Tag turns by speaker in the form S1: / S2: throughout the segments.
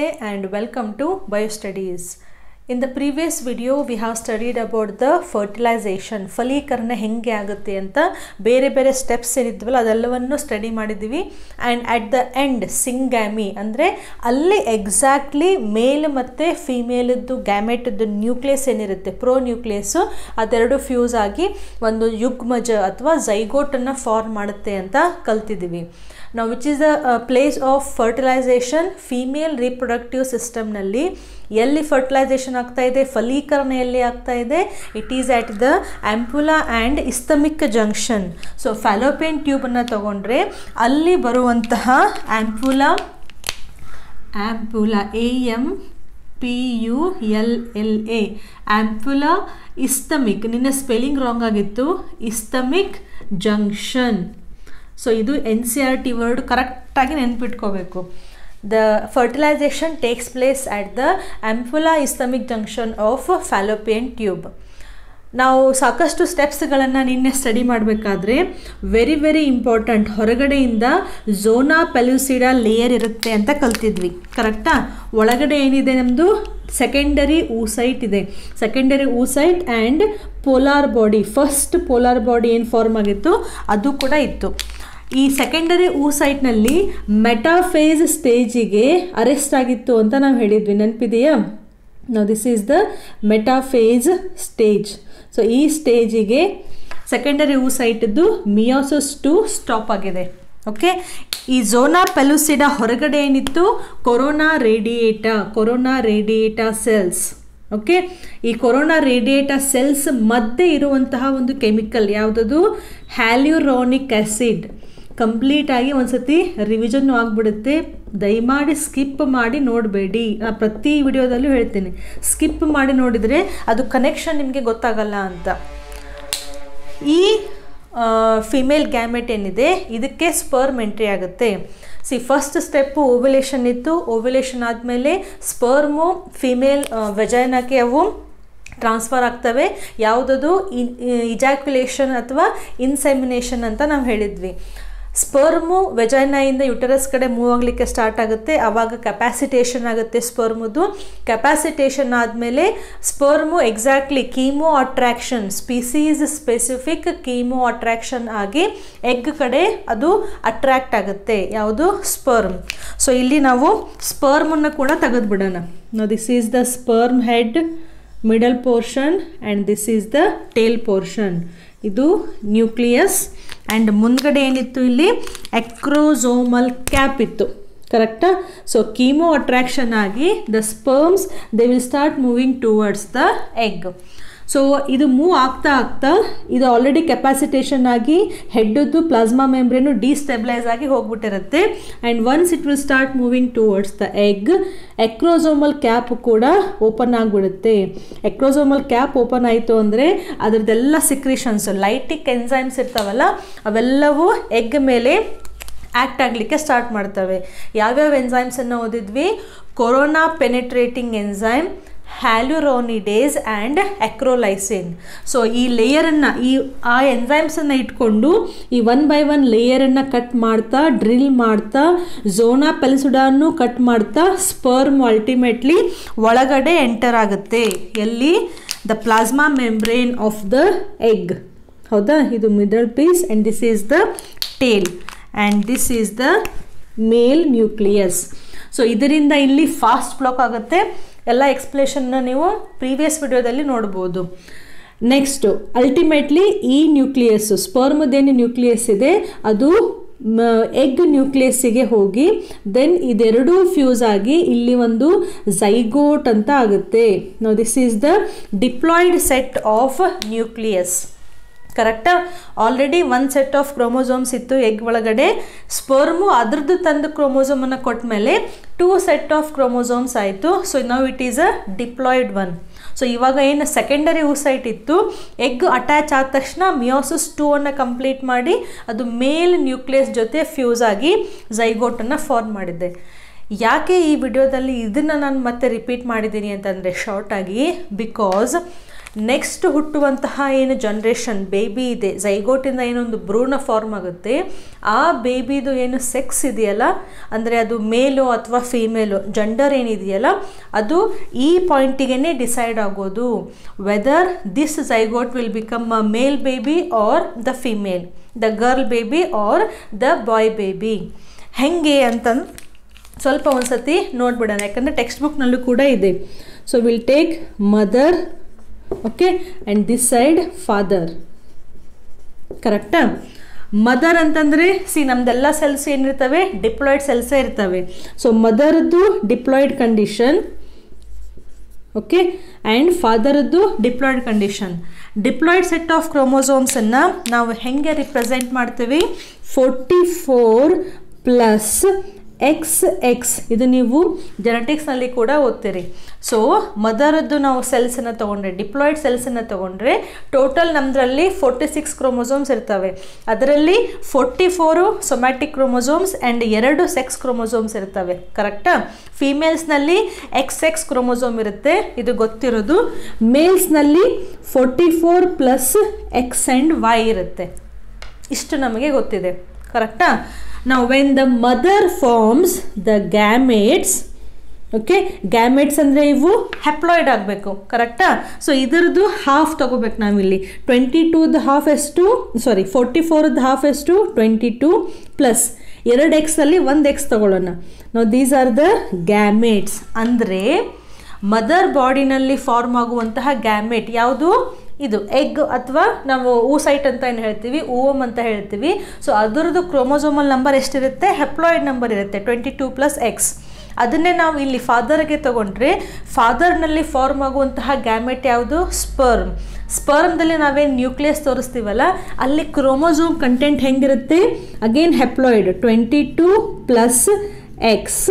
S1: Namaste and welcome to BioStudies. In the previous video we have studied about the fertilization ಫಲೀಕರಣ ಹೆಂಗೆ ಆಗುತ್ತೆ ಅಂತ ಬೇರೆ ಬೇರೆ ಸ್ಟೆಪ್ಸ್ ಏನಿದ್ವಲ್ಲ ಅದೆಲ್ಲವನ್ನು ಸ್ಟಡಿ ಮಾಡಿದ್ದೀವಿ and at the end syngamy ಅಂದರೆ ಅಲ್ಲಿ ಎಕ್ಸಾಕ್ಟ್ಲಿ ಮೇಲ್ ಮತ್ತು ಫೀಮೇಲದ್ದು ಗ್ಯಾಮೆಟದ್ದು ನ್ಯೂಕ್ಲಿಯಸ್ ಏನಿರುತ್ತೆ ಪ್ರೋ ನ್ಯೂಕ್ಲಿಯಸ್ಸು ಅದೆರಡು ಫ್ಯೂಸ್ ಆಗಿ ಒಂದು ಯುಗ್ಮಜ ಅಥವಾ ಝೈಗೋಟನ್ನು ಫಾರ್ಮ್ ಮಾಡುತ್ತೆ ಅಂತ ಕಲ್ತಿದ್ದೀವಿ ನಾವು which is the place of fertilization female reproductive ಸಿಸ್ಟಮ್ನಲ್ಲಿ ಎಲ್ಲಿ ಫರ್ಟಿಲೈಸೇಷನ್ ಆಗ್ತಾ ಇದೆ ಫಲೀಕರಣ ಎಲ್ಲಿ ಆಗ್ತಾ ಇದೆ it is at the ampulla and isthmic junction so fallopian ಟ್ಯೂಬನ್ನು ತಗೊಂಡ್ರೆ ಅಲ್ಲಿ ಬರುವಂತಹ ampulla ampulla A M P U L L A ampulla isthmic ನಿನ್ನ ಸ್ಪೆಲ್ಲಿಂಗ್ ರಾಂಗ್ ಆಗಿತ್ತು ಇಸ್ತಮಿಕ್ ಜಂಕ್ಷನ್ ಸೊ ಇದು N C R T word ಕರೆಕ್ಟಾಗಿ ನೆನ್ಪಿಟ್ಕೋಬೇಕು the fertilization takes place at the ampulla isthmic junction of fallopian tube ನಾವು ಸಾಕಷ್ಟು ಸ್ಟೆಪ್ಸ್ಗಳನ್ನು ನಿನ್ನೆ study ಮಾಡಬೇಕಾದ್ರೆ ವೆರಿ ವೆರಿ ಇಂಪಾರ್ಟೆಂಟ್ ಹೊರಗಡೆಯಿಂದ ಝೋನಾ ಪೆಲ್ಯೂಸಿಡಾ ಲೇಯರ್ ಇರುತ್ತೆ ಅಂತ ಕಲ್ತಿದ್ವಿ ಕರೆಕ್ಟಾ ಒಳಗಡೆ ಏನಿದೆ ನಮ್ಮದು ಸೆಕೆಂಡರಿ ಊಸೈಟ್ ಇದೆ secondary oocyte and polar body first polar body ಏನು ಫಾರ್ಮ್ ಆಗಿತ್ತು ಅದು ಕೂಡ ಇತ್ತು ಈ ಸೆಕೆಂಡರಿ ಊಸೈಟ್ನಲ್ಲಿ ಮೆಟಾಫೇಸ್ ಸ್ಟೇಜಿಗೆ ಅರೆಸ್ಟ್ ಆಗಿತ್ತು ಅಂತ ನಾವು ಹೇಳಿದ್ವಿ ನೆನಪಿದೆಯಾ ನಾವು this is the metaphase stage so ಈ ಸ್ಟೇಜಿಗೆ ಸೆಕೆಂಡರಿ ಊಸೈಟದ್ದು ಮಿಯೋಸಸ್ ಟು ಸ್ಟಾಪ್ ಆಗಿದೆ ಓಕೆ ಈ ಝೋನಾ ಪೆಲುಸಿಡಾ ಹೊರಗಡೆ ಏನಿತ್ತು corona radiata corona radiata cells okay ಈ ಕೊರೋನಾ ರೇಡಿಯೇಟಾ ಸೆಲ್ಸ್ ಮಧ್ಯೆ ಇರುವಂತಹ ಒಂದು ಕೆಮಿಕಲ್ ಯಾವುದದು ಹ್ಯಾಲ್ಯೂರೋನಿಕ್ ಆ್ಯಸಿಡ್ ಕಂಪ್ಲೀಟಾಗಿ ಒಂದು ಸತಿ ರಿವಿಷನ್ನು ಆಗಿಬಿಡುತ್ತೆ ದಯಮಾಡಿ ಸ್ಕಿಪ್ ಮಾಡಿ ನೋಡಬೇಡಿ ನಾನು ಪ್ರತಿ ವಿಡಿಯೋದಲ್ಲೂ ಹೇಳ್ತೀನಿ ಸ್ಕಿಪ್ ಮಾಡಿ ನೋಡಿದರೆ ಅದು ಕನೆಕ್ಷನ್ ನಿಮಗೆ ಗೊತ್ತಾಗಲ್ಲ ಅಂತ ಈ ಫಿಮೇಲ್ ಗ್ಯಾಮೆಟ್ ಏನಿದೆ ಇದಕ್ಕೆ ಸ್ಪರ್ಮ್ ಎಂಟ್ರಿ ಆಗುತ್ತೆ ಸಿ ಫಸ್ಟ್ ಸ್ಟೆಪ್ಪು ಓವ್ಯುಲೇಷನ್ ಇತ್ತು ಓವ್ಯುಲೇಷನ್ ಆದಮೇಲೆ ಸ್ಪರ್ಮು ಫಿಮೇಲ್ ವೆಜೈನಾಗೆ ಅವು ಟ್ರಾನ್ಸ್ಫರ್ ಆಗ್ತವೆ ಯಾವುದದು ಇಜಾಕ್ಯುಲೇಷನ್ ಅಥವಾ ಇನ್ಸೆಮಿನೇಷನ್ ಅಂತ ನಾವು ಹೇಳಿದ್ವಿ ಸ್ಪರ್ಮು ವೆಜೈನಾಯಿಂದ ಯುಟರಸ್ ಕಡೆ ಮೂವ್ ಆಗಲಿಕ್ಕೆ ಸ್ಟಾರ್ಟ್ ಆಗುತ್ತೆ ಆವಾಗ ಕೆಪಾಸಿಟೇಷನ್ ಆಗುತ್ತೆ ಸ್ಪರ್ಮುದು ಕೆಪಾಸಿಟೇಷನ್ ಆದಮೇಲೆ sperm exactly chemoattraction species specific chemoattraction ಆಗಿ ಎಗ್ ಕಡೆ ಅದು ಅಟ್ರ್ಯಾಕ್ಟ್ ಆಗುತ್ತೆ ಯಾವುದು ಸ್ಪರ್ಮ್ ಸೊ ಇಲ್ಲಿ ನಾವು ಸ್ಪರ್ಮನ್ನು ಕೂಡ ತೆಗೆದುಬಿಡೋಣ this is the sperm head middle portion and this is the tail portion ಇದು ನ್ಯೂಕ್ಲಿಯಸ್ ಆ್ಯಂಡ್ ಮುಂದ್ಗಡೆ ಏನಿತ್ತು ಇಲ್ಲಿ ಎಕ್ರೋಝೋಮಲ್ ಕ್ಯಾಪ್ ಇತ್ತು ಕರೆಕ್ಟಾ ಸೊ ಕೀಮೋ ಅಟ್ರಾಕ್ಷನ್ ಆಗಿ the sperms they will start moving towards the egg so ಇದು ಮೂವ್ ಆಗ್ತಾ ಆಗ್ತಾ ಇದು ಆಲ್ರೆಡಿ ಕೆಪಾಸಿಟೇಷನ್ ಆಗಿ ಹೆಡ್ಡದ್ದು ಪ್ಲಾಸ್ಮಾ ಮೆಂಬ್ರೇನು ಡಿಸ್ಟೆಬಿಲೈಸ್ ಆಗಿ ಹೋಗ್ಬಿಟ್ಟಿರುತ್ತೆ and once it will start moving towards the egg acrosomal cap ಕೂಡ ಓಪನ್ ಆಗಿಬಿಡುತ್ತೆ ಎಕ್ರೋಸೋಮಲ್ ಕ್ಯಾಪ್ ಓಪನ್ ಆಯಿತು ಅಂದರೆ ಅದರದ್ದೆಲ್ಲ ಸಿಕ್ರಿಷನ್ಸ್ ಲೈಟಿಕ್ ಎನ್ಸೈಮ್ಸ್ ಇರ್ತಾವಲ್ಲ ಅವೆಲ್ಲವೂ ಎಗ್ ಮೇಲೆ ಆ್ಯಕ್ಟ್ ಆಗಲಿಕ್ಕೆ ಸ್ಟಾರ್ಟ್ ಮಾಡ್ತವೆ ಯಾವ್ಯಾವ ಎನ್ಸೈಮ್ಸನ್ನು ಓದಿದ್ವಿ corona penetrating enzyme hyaluronidase and acrolysin so ಈ ಲೇಯರನ್ನು ಈ ಆ ಎನ್ಸೈಮ್ಸನ್ನು ಇಟ್ಕೊಂಡು ಈ ಒನ್ ಬೈ ಒನ್ ಲೇಯರನ್ನು ಕಟ್ ಮಾಡ್ತಾ ಡ್ರಿಲ್ ಮಾಡ್ತಾ ಝೋನಾ ಪೆಲ್ಸುಡಾನು ಕಟ್ ಮಾಡ್ತಾ ಸ್ಪರ್ಮ್ ಅಲ್ಟಿಮೇಟ್ಲಿ ಒಳಗಡೆ ಎಂಟರ್ ಆಗುತ್ತೆ ಎಲ್ಲಿ the plasma membrane of the egg ಹೌದಾ ಇದು middle piece and this is the tail and this is the male nucleus so ಇದರಿಂದ ಇಲ್ಲಿ ಫಾಸ್ಟ್ ಬ್ಲಾಕ್ ಆಗುತ್ತೆ ಎಲ್ಲ ಎಕ್ಸ್ಪ್ಲೇಷನ್ನ ನೀವು ಪ್ರೀವಿಯಸ್ ವಿಡಿಯೋದಲ್ಲಿ ನೋಡ್ಬೋದು ನೆಕ್ಸ್ಟು ಅಲ್ಟಿಮೇಟ್ಲಿ ಈ ನ್ಯೂಕ್ಲಿಯಸ್ಸು ಸ್ಪರ್ಮದೇನು ನ್ಯೂಕ್ಲಿಯಸ್ ಇದೆ ಅದು ಎಗ್ ನ್ಯೂಕ್ಲಿಯಸ್ಸಿಗೆ ಹೋಗಿ ದೆನ್ ಇದೆರಡೂ ಫ್ಯೂಸ್ ಆಗಿ ಇಲ್ಲಿ ಒಂದು ಝೈಗೋಟ್ ಅಂತ ಆಗುತ್ತೆ ನಾವು this is the diploid set of nucleus ಕರೆಕ್ಟಾ ಆಲ್ರೆಡಿ ಒಂದು ಸೆಟ್ ಆಫ್ ಕ್ರೋಮೋಸೋಮ್ಸ್ ಇತ್ತು ಎಗ್ ಒಳಗಡೆ ಸ್ಪರ್ಮು ಅದ್ರದ್ದು ತಂದು ಕ್ರೋಮೋಸೋಮನ್ನು ಕೊಟ್ಟ ಮೇಲೆ ಟೂ ಸೆಟ್ ಆಫ್ ಕ್ರೋಮೋಸೋಮ್ಸ್ ಆಯಿತು ಸೊ ನಾವು it is a diploid one so ಇವಾಗ ಏನು ಸೆಕೆಂಡರಿ ಊಸೈಟ್ ಇತ್ತು ಎಗ್ ಅಟ್ಯಾಚ್ ಆದ ತಕ್ಷಣ ಮಿಯೋಸಿಸ್ ಟೂ ಅನ್ನು ಕಂಪ್ಲೀಟ್ ಮಾಡಿ ಅದು ಮೇಲ್ ನ್ಯೂಕ್ಲಿಯಸ್ ಜೊತೆ ಫ್ಯೂಸ್ ಆಗಿ ಝೈಗೋಟನ್ನು ಫಾರ್ಮ್ ಮಾಡಿದೆ ಯಾಕೆ ಈ ವಿಡಿಯೋದಲ್ಲಿ ಇದನ್ನು ನಾನು ಮತ್ತೆ ರಿಪೀಟ್ ಮಾಡಿದ್ದೀನಿ ಅಂತಂದರೆ ಶಾರ್ಟಾಗಿ ಬಿಕಾಸ್ ನೆಕ್ಸ್ಟ್ ಹುಟ್ಟುವಂತಹ ಏನು ಜನ್ರೇಷನ್ ಬೇಬಿ ಇದೆ ಝೈಗೋಟಿಂದ ಏನೊಂದು ಭ್ರೂಣ ಫಾರ್ಮ್ ಆಗುತ್ತೆ ಆ ಬೇಬಿದು ಏನು ಸೆಕ್ಸ್ ಇದೆಯಲ್ಲ ಅಂದರೆ ಅದು ಮೇಲು ಅಥವಾ ಫೀಮೇಲು ಜಂಡರ್ ಏನಿದೆಯಲ್ಲ ಅದು ಈ ಪಾಯಿಂಟಿಗೆ ಡಿಸೈಡ್ ಆಗೋದು whether this zygote will become a male baby or the female the girl baby or the boy baby ಹೆಂಗೆ ಅಂತಂದು ಸ್ವಲ್ಪ ಒಂದ್ಸತಿ ನೋಡ್ಬಿಡೋಣ ಯಾಕಂದರೆ ಟೆಕ್ಸ್ಟ್ ಬುಕ್ನಲ್ಲೂ ಕೂಡ ಇದೆ so will take mother okay and this side father ಕರೆಕ್ಟಾ ಮದರ್ ಅಂತಂದರೆ ಸಿ ನಮ್ದೆಲ್ಲ ಸೆಲ್ಸ್ ಏನಿರ್ತವೆ ಡಿಪ್ಲಾಯ್ಡ್ ಸೆಲ್ಸೇ ಇರ್ತವೆ ಸೊ ಮದರ್ದು ಡಿಪ್ಲಾಯ್ಡ್ ಕಂಡೀಷನ್ ಓಕೆ ಆ್ಯಂಡ್ ಫಾದರದ್ದು diploid condition diploid set of ಕ್ರೋಮೋಸೋಮ್ಸನ್ನು ನಾವು ಹೆಂಗೆ ರಿಪ್ರೆಸೆಂಟ್ ಮಾಡ್ತೀವಿ forty four plus X X ಇದು ನೀವು ಜೆನೆಟಿಕ್ಸ್ನಲ್ಲಿ ಕೂಡ ಓದ್ತೀರಿ ಸೊ ಮದರದ್ದು ನಾವು ಸೆಲ್ಸನ್ನು ತೊಗೊಂಡ್ರೆ ಡಿಪ್ಲಾಯ್ಡ್ ಸೆಲ್ಸನ್ನು ತೊಗೊಂಡ್ರೆ ಟೋಟಲ್ ನಮ್ಮದ್ರಲ್ಲಿ ಫೋರ್ಟಿ ಸಿಕ್ಸ್ ಕ್ರೋಮೋಸೋಮ್ಸ್ ಇರ್ತವೆ ಅದರಲ್ಲಿ forty four somatic chromosomes and ಎರಡು ಸೆಕ್ಸ್ ಕ್ರೋಮೋಸೋಮ್ಸ್ ಇರ್ತವೆ ಕರೆಕ್ಟಾ ಫೀಮೇಲ್ಸ್ನಲ್ಲಿ ಎಕ್ಸ್ ಎಕ್ಸ್ ಕ್ರೋಮೋಸೋಮ್ ಇರುತ್ತೆ ಇದು ಗೊತ್ತಿರೋದು ಮೇಲ್ಸ್ನಲ್ಲಿ forty four plus X and Y ಇರುತ್ತೆ ಇಷ್ಟು ನಮಗೆ ಗೊತ್ತಿದೆ ಕರೆಕ್ಟಾ ನಾವು when the mother forms the gametes okay gametes ಅಂದರೆ ಇವು ಹೆಪ್ಲಾಯ್ಡ್ ಆಗಬೇಕು ಕರೆಕ್ಟಾ ಸೊ ಇದರದ್ದು ಹಾಫ್ ತೊಗೋಬೇಕು ನಾವಿಲ್ಲಿ ಟ್ವೆಂಟಿ ಟೂದ ಹಾಫ್ ಎಷ್ಟು ಸಾರಿ ಫೋರ್ಟಿ ಫೋರ್ದು ಹಾಫ್ ಎಷ್ಟು ಟ್ವೆಂಟಿ ಟೂ ಪ್ಲಸ್ ಎರಡು ಎಕ್ಸಲ್ಲಿ ಒಂದು ಎಕ್ಸ್ ತೊಗೊಳ್ಳೋಣ ನಾವು ದೀಸ್ ಆರ್ ದ ಗ್ಯಾಮೇಟ್ಸ್ ಅಂದರೆ ಮದರ್ ಬಾಡಿನಲ್ಲಿ ಫಾರ್ಮ್ ಆಗುವಂತಹ ಗ್ಯಾಮೆಟ್ ಯಾವುದು ಇದು ಎಗ್ ಅಥವಾ ನಾವು ಊಸೈಟ್ ಅಂತ ಏನು ಹೇಳ್ತೀವಿ ಓಮ್ ಅಂತ ಹೇಳ್ತೀವಿ ಸೊ ಅದರದ್ದು ಕ್ರೋಮೋಸೋಮಲ್ ನಂಬರ್ ಎಷ್ಟಿರುತ್ತೆ ಹೆಪ್ಲಾಯ್ಡ್ ನಂಬರ್ ಇರುತ್ತೆ ಟ್ವೆಂಟಿ ಟೂ ಪ್ಲಸ್ ಎಕ್ಸ್ ಅದನ್ನೇ ನಾವು ಇಲ್ಲಿ ಫಾದರ್ಗೆ ತಗೊಂಡ್ರೆ ಫಾದರ್ನಲ್ಲಿ ಫಾರ್ಮ್ ಆಗುವಂತಹ ಗ್ಯಾಮೆಟ್ ಯಾವುದು ಸ್ಪರ್ಮ್ ಸ್ಪರ್ಮ್ದಲ್ಲಿ ನಾವೇನು ನ್ಯೂಕ್ಲಿಯಸ್ ತೋರಿಸ್ತೀವಲ್ಲ ಅಲ್ಲಿ ಕ್ರೋಮೋಸೋಮ್ ಕಂಟೆಂಟ್ ಹೆಂಗಿರುತ್ತೆ again haploid twenty two plus X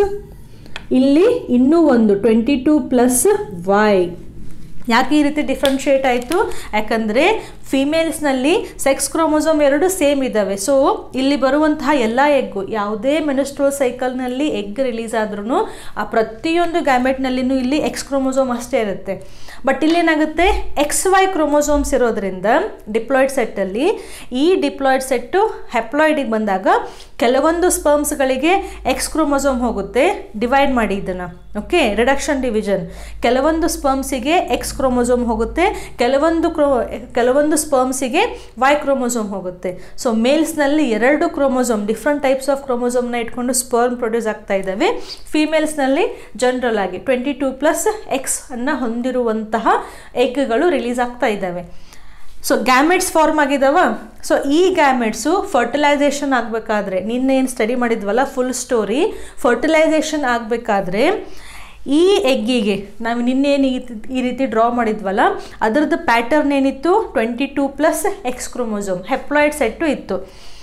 S1: ಇಲ್ಲಿ ಇನ್ನೂ ಒಂದು ಟ್ವೆಂಟಿ ಟೂ ಪ್ಲಸ್ ವೈ ಯಾಕೆ ಈ ರೀತಿ ಡಿಫ್ರೆನ್ಷಿಯೇಟ್ ಆಯಿತು ಯಾಕಂದರೆ ಫಿಮೇಲ್ಸ್ನಲ್ಲಿ ಸೆಕ್ಸ್ ಕ್ರೋಮೋಸೋಮ್ ಎರಡು ಸೇಮ್ ಇದ್ದಾವೆ ಸೊ ಇಲ್ಲಿ ಬರುವಂತಹ ಎಲ್ಲ ಎಗ್ಗು ಯಾವುದೇ ಮೆನಿಸ್ಟ್ರೋಲ್ ಸೈಕಲ್ನಲ್ಲಿ ಎಗ್ ರಿಲೀಸ್ ಆದ್ರೂ ಆ ಪ್ರತಿಯೊಂದು ಗ್ಯಾಮೆಟ್ನಲ್ಲಿನೂ ಇಲ್ಲಿ ಎಕ್ಸ್ ಕ್ರೋಮೋಸೋಮ್ ಅಷ್ಟೇ ಇರುತ್ತೆ ಬಟ್ ಇಲ್ಲೇನಾಗುತ್ತೆ ಎಕ್ಸ್ ವೈ ಕ್ರೋಮೋಸೋಮ್ಸ್ ಇರೋದ್ರಿಂದ ಡಿಪ್ಲಾಯ್ಡ್ ಸೆಟ್ಟಲ್ಲಿ ಈ ಡಿಪ್ಲಾಯ್ಡ್ ಸೆಟ್ಟು ಹೆಪ್ಲಾಯ್ಡಿಗೆ ಬಂದಾಗ ಕೆಲವೊಂದು ಸ್ಪರ್ಮ್ಸ್ಗಳಿಗೆ ಎಕ್ಸ್ ಕ್ರೋಮೋಸೋಮ್ ಹೋಗುತ್ತೆ ಡಿವೈಡ್ ಮಾಡಿ ಇದನ್ನು ಓಕೆ ರಿಡಕ್ಷನ್ ಡಿವಿಷನ್ ಕೆಲವೊಂದು ಸ್ಪರ್ಮ್ಸಿಗೆ ಎಕ್ಸ್ ಕ್ರೋಮೋಸೋಮ್ ಹೋಗುತ್ತೆ ಕೆಲವೊಂದು ಕ್ರೋ ಕೆಲವೊಂದು ಸ್ಪರ್ಮ್ಸಿಗೆ ವೈ ಕ್ರೋಮೋಸೋಮ್ ಹೋಗುತ್ತೆ ಸೊ ಮೇಲ್ಸ್ನಲ್ಲಿ ಎರಡು ಕ್ರೋಮೋಸೋಮ್ ಡಿಫ್ರೆಂಟ್ ಟೈಪ್ಸ್ ಆಫ್ ಕ್ರೋಮೋಸೋಮ್ನ ಇಟ್ಕೊಂಡು ಸ್ಪರ್ಮ್ ಪ್ರೊಡ್ಯೂಸ್ ಆಗ್ತಾ ಇದ್ದಾವೆ ಫೀಮೇಲ್ಸ್ನಲ್ಲಿ ಜನರಲ್ ಆಗಿ ಟ್ವೆಂಟಿ ಟೂ ಪ್ಲಸ್ ಎಕ್ಸ್ ಅನ್ನು ಹೊಂದಿರುವಂತಹ ಎಗ್ಗಳು ರಿಲೀಸ್ ಆಗ್ತಾ ಇದ್ದಾವೆ ಸೊ ಗ್ಯಾಮೆಟ್ಸ್ ಫಾರ್ಮ್ ಆಗಿದಾವ ಸೊ ಈ ಗ್ಯಾಮೆಟ್ಸು ಫರ್ಟಿಲೈಸೇಷನ್ ಆಗಬೇಕಾದ್ರೆ ನಿನ್ನೆ ಏನು ಸ್ಟಡಿ ಮಾಡಿದ್ವಲ್ಲ ಫುಲ್ ಸ್ಟೋರಿ ಫರ್ಟಿಲೈಸೇಷನ್ ಆಗಬೇಕಾದ್ರೆ ಈ ಎಗ್ಗಿಗೆ ನಾವು ನಿನ್ನೇನು ಈ ರೀತಿ ಡ್ರಾ ಮಾಡಿದ್ವಲ್ಲ ಅದರದ್ದು ಪ್ಯಾಟರ್ನ್ ಏನಿತ್ತು twenty two plus X chromosome haploid set ಇತ್ತು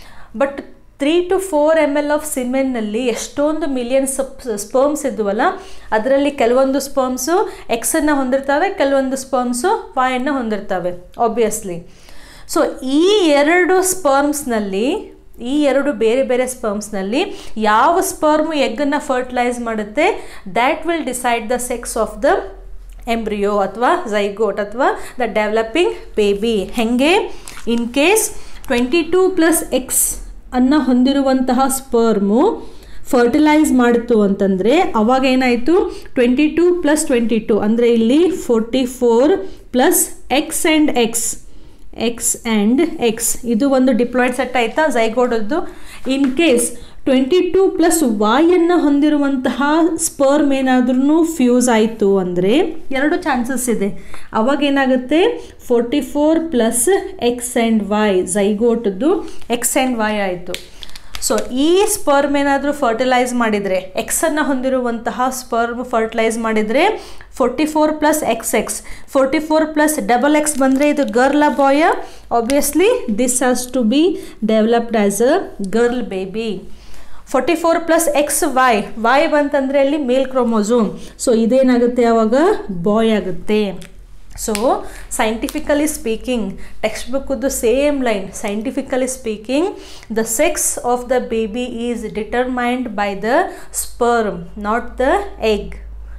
S1: but three to four M L of ಸಿಮೆನ್ನಲ್ಲಿ ಎಷ್ಟೊಂದು ಮಿಲಿಯನ್ ಸಪ್ ಸ್ಪರ್ಮ್ಸ್ ಇದ್ವಲ್ಲ ಅದರಲ್ಲಿ ಕೆಲವೊಂದು ಸ್ಪರ್ಮ್ಸು ಎಕ್ಸನ್ನು ಹೊಂದಿರ್ತವೆ ಕೆಲವೊಂದು ಸ್ಪರ್ಮ್ಸು ವಾಯನ್ನು ಹೊಂದಿರ್ತವೆ ಆಬ್ವಿಯಸ್ಲಿ ಸೊ ಈ ಎರಡು ಸ್ಪರ್ಮ್ಸ್ನಲ್ಲಿ ಈ ಎರಡು ಬೇರೆ ಬೇರೆ ಸ್ಪರ್ಮ್ಸ್ನಲ್ಲಿ ಯಾವ ಸ್ಪರ್ಮು ಎಗ್ಗನ್ನು ಫರ್ಟಿಲೈಸ್ ಮಾಡುತ್ತೆ that will decide the sex of the embryo ಅಥವಾ ಝೈಗೋಟ್ ಅಥವಾ ದ ಡೆವಲಪಿಂಗ್ ಬೇಬಿ ಹೆಂಗೆ in case twenty two plus X ಅನ್ನು ಹೊಂದಿರುವಂತಹ ಸ್ಪರ್ಮು ಫರ್ಟಿಲೈಸ್ ಮಾಡಿತು ಅಂತಂದರೆ ಅವಾಗ ಏನಾಯಿತು twenty two plus twenty two ಅಂದರೆ ಇಲ್ಲಿ forty four plus X and X X and X ಇದು ಒಂದು ಡಿಪ್ಲಾಯ್ಡ್ ಸೆಟ್ ಆಯಿತಾ ಝೈಗೋಡದ್ದು in case twenty two plus ವಾಯನ್ನು ಹೊಂದಿರುವಂತಹ ಸ್ಪರ್ಮ್ ಏನಾದ್ರೂ ಫ್ಯೂಸ್ ಆಯಿತು ಅಂದರೆ ಎರಡು ಚಾನ್ಸಸ್ ಇದೆ ಅವಾಗ ಏನಾಗುತ್ತೆ forty four plus X and Y ಝೈಗೋಟದ್ದು ಎಕ್ಸ್ ಆ್ಯಂಡ್ ವೈ ಆಯಿತು ಸೊ ಈ ಸ್ಪರ್ಮ್ ಏನಾದರೂ ಫರ್ಟಿಲೈಸ್ ಮಾಡಿದರೆ ಎಕ್ಸನ್ನು ಹೊಂದಿರುವಂತಹ ಸ್ಪರ್ಮ್ ಫರ್ಟಿಲೈಸ್ ಮಾಡಿದರೆ forty four plus X X forty four plus double X ಬಂದರೆ ಇದು girl boy obviously this has to be developed as a girl baby forty four plus X Y Y ಬಂತಂದರೆ ಅಲ್ಲಿ male chromosome so ಇದೇನಾಗುತ್ತೆ ಆವಾಗ boy ಆಗುತ್ತೆ so scientifically speaking text ಬುಕ್ಕದ್ದು same line scientifically speaking the sex of the baby is determined by the sperm not the egg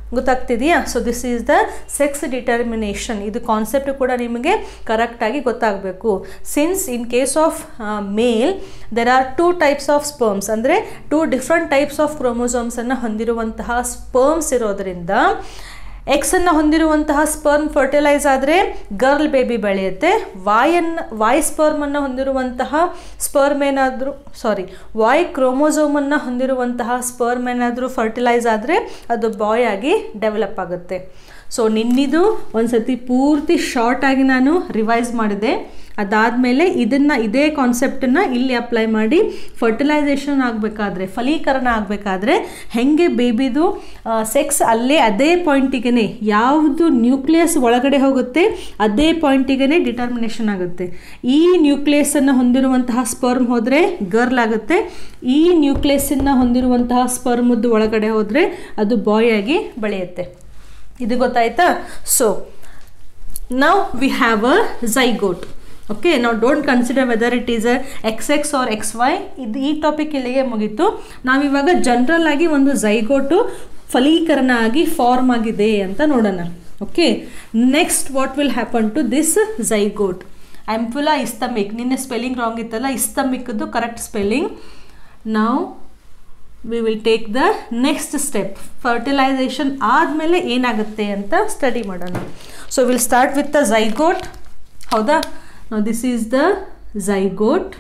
S1: ಗೊತ್ತಾಗ್ತಿದೆಯಾ so this is the sex determination ಇದು concept ಕೂಡ ನಿಮಗೆ ಕರೆಕ್ಟಾಗಿ ಗೊತ್ತಾಗಬೇಕು since in case of male there are two types of sperms ಅಂದರೆ two different types of ಕ್ರೋಮೋಸೋಮ್ಸನ್ನು ಹೊಂದಿರುವಂತಹ sperms ಇರೋದರಿಂದ ಎಕ್ಸನ್ನು ಹೊಂದಿರುವಂತಹ ಸ್ಪರ್ಮ್ ಫರ್ಟಿಲೈಸ್ ಆದರೆ ಗರ್ಲ್ ಬೇಬಿ ಬೆಳೆಯುತ್ತೆ ವಾಯನ್ನು ವಾಯ್ ಸ್ಪರ್ಮನ್ನು ಹೊಂದಿರುವಂತಹ ಸ್ಪರ್ಮ್ ಏನಾದರೂ ಸಾರಿ ವಾಯ್ ಕ್ರೋಮೋಸೋಮನ್ನು ಹೊಂದಿರುವಂತಹ ಸ್ಪರ್ಮ್ ಏನಾದರೂ ಫರ್ಟಿಲೈಸ್ ಆದರೆ ಅದು ಬಾಯ್ ಆಗಿ ಡೆವಲಪ್ ಆಗುತ್ತೆ ಸೊ ನಿನ್ನಿದು ಒಂದು ಸತಿ ಪೂರ್ತಿ ಶಾರ್ಟಾಗಿ ನಾನು ರಿವೈಸ್ ಮಾಡಿದೆ ಅದಾದಮೇಲೆ ಇದನ್ನು ಇದೇ ಕಾನ್ಸೆಪ್ಟನ್ನು ಇಲ್ಲಿ ಅಪ್ಲೈ ಮಾಡಿ ಫರ್ಟಿಲೈಸೇಷನ್ ಆಗಬೇಕಾದ್ರೆ ಫಲೀಕರಣ ಆಗಬೇಕಾದ್ರೆ ಹೇಗೆ ಬೇಬಿದು ಸೆಕ್ಸ್ ಅಲ್ಲೇ ಅದೇ ಪಾಯಿಂಟಿಗೆ ಯಾವುದು ನ್ಯೂಕ್ಲಿಯಸ್ ಒಳಗಡೆ ಹೋಗುತ್ತೆ ಅದೇ ಪಾಯಿಂಟಿಗೆ ಡಿಟರ್ಮಿನೇಷನ್ ಆಗುತ್ತೆ ಈ ನ್ಯೂಕ್ಲಿಯಸನ್ನು ಹೊಂದಿರುವಂತಹ ಸ್ಪರ್ಮ್ ಹೋದರೆ ಗರ್ಲ್ ಆಗುತ್ತೆ ಈ ನ್ಯೂಕ್ಲಿಯಸನ್ನು ಹೊಂದಿರುವಂತಹ ಸ್ಪರ್ಮದ್ದು ಒಳಗಡೆ ಹೋದರೆ ಅದು ಬಾಯ್ ಆಗಿ ಬೆಳೆಯುತ್ತೆ ಇದು ಗೊತ್ತಾಯ್ತಾ ಸೊ ನಾವು we have a zygote okay ನಾವು don't consider whether it is a X X or X Y ಇದು ಈ ಟಾಪಿಕ್ ಇಲ್ಲಿಗೆ ಮುಗೀತು ನಾವಿವಾಗ ಜನರಲ್ ಆಗಿ ಒಂದು ಝೈಗೋಟು ಫಲೀಕರಣ ಆಗಿ ಫಾರ್ಮ್ ಆಗಿದೆ ಅಂತ ನೋಡೋಣ okay next what will happen to this zygote ampulla isthmic ನಿನ್ನೆ ಸ್ಪೆಲ್ಲಿಂಗ್ ರಾಂಗ್ ಇತ್ತಲ್ಲ ಇಸ್ತಮಿಕ್ದು ಕರೆಕ್ಟ್ ಸ್ಪೆಲ್ಲಿಂಗ್ ನಾವು we will take the next step fertilisation ಆದಮೇಲೆ ಏನಾಗುತ್ತೆ ಅಂತ ಸ್ಟಡಿ ಮಾಡೋಣ so will start with the zygote ಹೌದಾ this is the zygote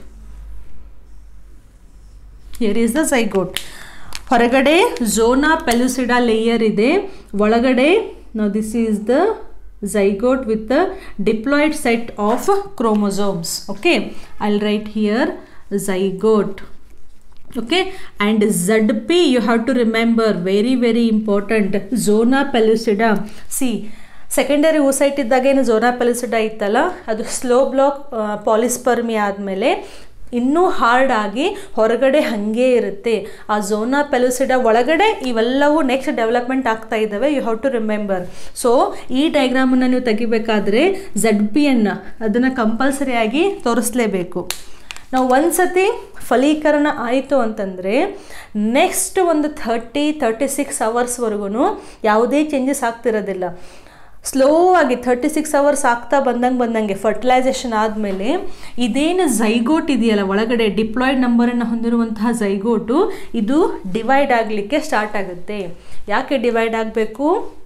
S1: here is the zygote ಹೊರಗಡೆ ಝೋನಾ ಪೆಲುಸಿಡಾ ಲೇಯರ್ ಇದೆ ಒಳಗಡೆ no this is the zygote with the diploid set of chromosomes okay i'll write here zygote okay and zp you have to remember very very important zona pellucida see secondary oocyte ಇದ್ದಾಗ ಏನು zona ಪೆಲಿಸಿಡಾ ಇತ್ತಲ್ಲ ಅದು slow block ಪಾಲಿಸ್ಪರ್ಮಿ ಆದಮೇಲೆ ಇನ್ನೂ hard ಆಗಿ ಹೊರಗಡೆ ಹಾಗೆ ಇರುತ್ತೆ ಆ ಝೋನಾ ಪೆಲುಸಿಡಾ ಒಳಗಡೆ ಇವೆಲ್ಲವೂ ನೆಕ್ಸ್ಟ್ ಡೆವಲಪ್ಮೆಂಟ್ ಆಗ್ತಾ ಇದ್ದಾವೆ you have to remember so ಈ ಡೈಗ್ರಾಮನ್ನು ನೀವು ತೆಗಿಬೇಕಾದ್ರೆ ಝಡ್ ಪಿಯನ್ನು ಅದನ್ನು ಕಂಪಲ್ಸರಿಯಾಗಿ ತೋರಿಸ್ಲೇಬೇಕು ನಾವು ಒಂದು ಸತಿ ಫಲೀಕರಣ ಆಯಿತು ಅಂತಂದರೆ ನೆಕ್ಸ್ಟ್ ಒಂದು ಥರ್ಟಿ ತರ್ಟಿ ಸಿಕ್ಸ್ ಅವರ್ಸ್ವರೆಗೂ ಯಾವುದೇ ಚೇಂಜಸ್ ಆಗ್ತಿರೋದಿಲ್ಲ ಸ್ಲೋ ಆಗಿ ಥರ್ಟಿ ಸಿಕ್ಸ್ ಅವರ್ಸ್ ಆಗ್ತಾ ಬಂದಂಗೆ ಬಂದಂಗೆ ಫರ್ಟಿಲೈಸೇಷನ್ ಆದಮೇಲೆ ಇದೇನು ಝೈಗೋಟ್ ಇದೆಯಲ್ಲ ಒಳಗಡೆ ಡಿಪ್ಲಾಯ್ಡ್ ನಂಬರನ್ನು ಹೊಂದಿರುವಂತಹ ಝೈಗೋಟು ಇದು ಡಿವೈಡ್ ಆಗಲಿಕ್ಕೆ ಸ್ಟಾರ್ಟ್ ಆಗುತ್ತೆ ಯಾಕೆ ಡಿವೈಡ್ ಆಗಬೇಕು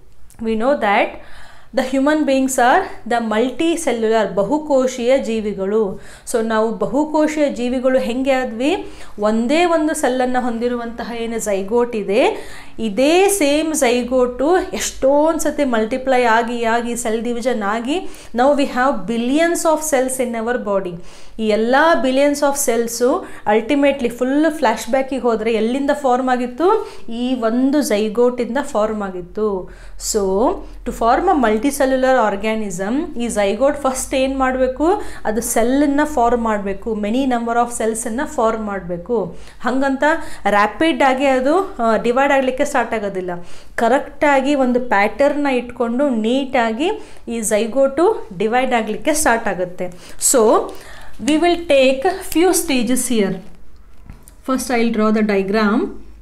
S1: we know that the human beings are the multicellular ಬಹುಕೋಶೀಯ ಜೀವಿಗಳು ಸೊ ನಾವು ಬಹುಕೋಶೀಯ ಜೀವಿಗಳು ಹೆಂಗೆ ಆದ್ವಿ ಒಂದೇ ಒಂದು ಸೆಲ್ಲನ್ನು ಹೊಂದಿರುವಂತಹ ಏನು ಝೈಗೋಟ್ ಇದೆ ಇದೇ ಸೇಮ್ ಝೈಗೋಟು ಎಷ್ಟೊಂದು ಸತಿ ಮಲ್ಟಿಪ್ಲೈ ಆಗಿ ಆಗಿ ಸೆಲ್ ಡಿವಿಷನ್ ಆಗಿ ನಾವು we have billions of cells in our body ಈ ಎಲ್ಲ billions of cells ultimately full flash ಬ್ಯಾಕಿಗೆ ಹೋದರೆ ಎಲ್ಲಿಂದ ಫಾರ್ಮ್ ಆಗಿತ್ತು ಈ ಒಂದು ಝೈಗೋಟಿಂದ ಫಾರ್ಮ್ ಆಗಿತ್ತು so to form a multicellular organism ಈ ಝೈಗೋಟ್ ಫಸ್ಟ್ ಏನು ಮಾಡಬೇಕು ಅದು ಸೆಲ್ಲನ್ನು ಫಾರ್ಮ್ ಮಾಡಬೇಕು ಮೆನಿ ನಂಬರ್ ಆಫ್ ಸೆಲ್ಸನ್ನು ಫಾರ್ಮ್ ಮಾಡಬೇಕು ಹಾಗಂತ ರ್ಯಾಪಿಡ್ ಆಗಿ ಅದು ಡಿವೈಡ್ ಆಗಲಿಕ್ಕೆ ಸ್ಟಾರ್ಟ್ ಆಗೋದಿಲ್ಲ ಕರೆಕ್ಟಾಗಿ ಒಂದು ಪ್ಯಾಟರ್ನ ಇಟ್ಕೊಂಡು ನೀಟಾಗಿ ಈ ಝೈಗೋಟು ಡಿವೈಡ್ ಆಗಲಿಕ್ಕೆ ಸ್ಟಾರ್ಟ್ ಆಗುತ್ತೆ so we will take few stages here first i'll draw the diagram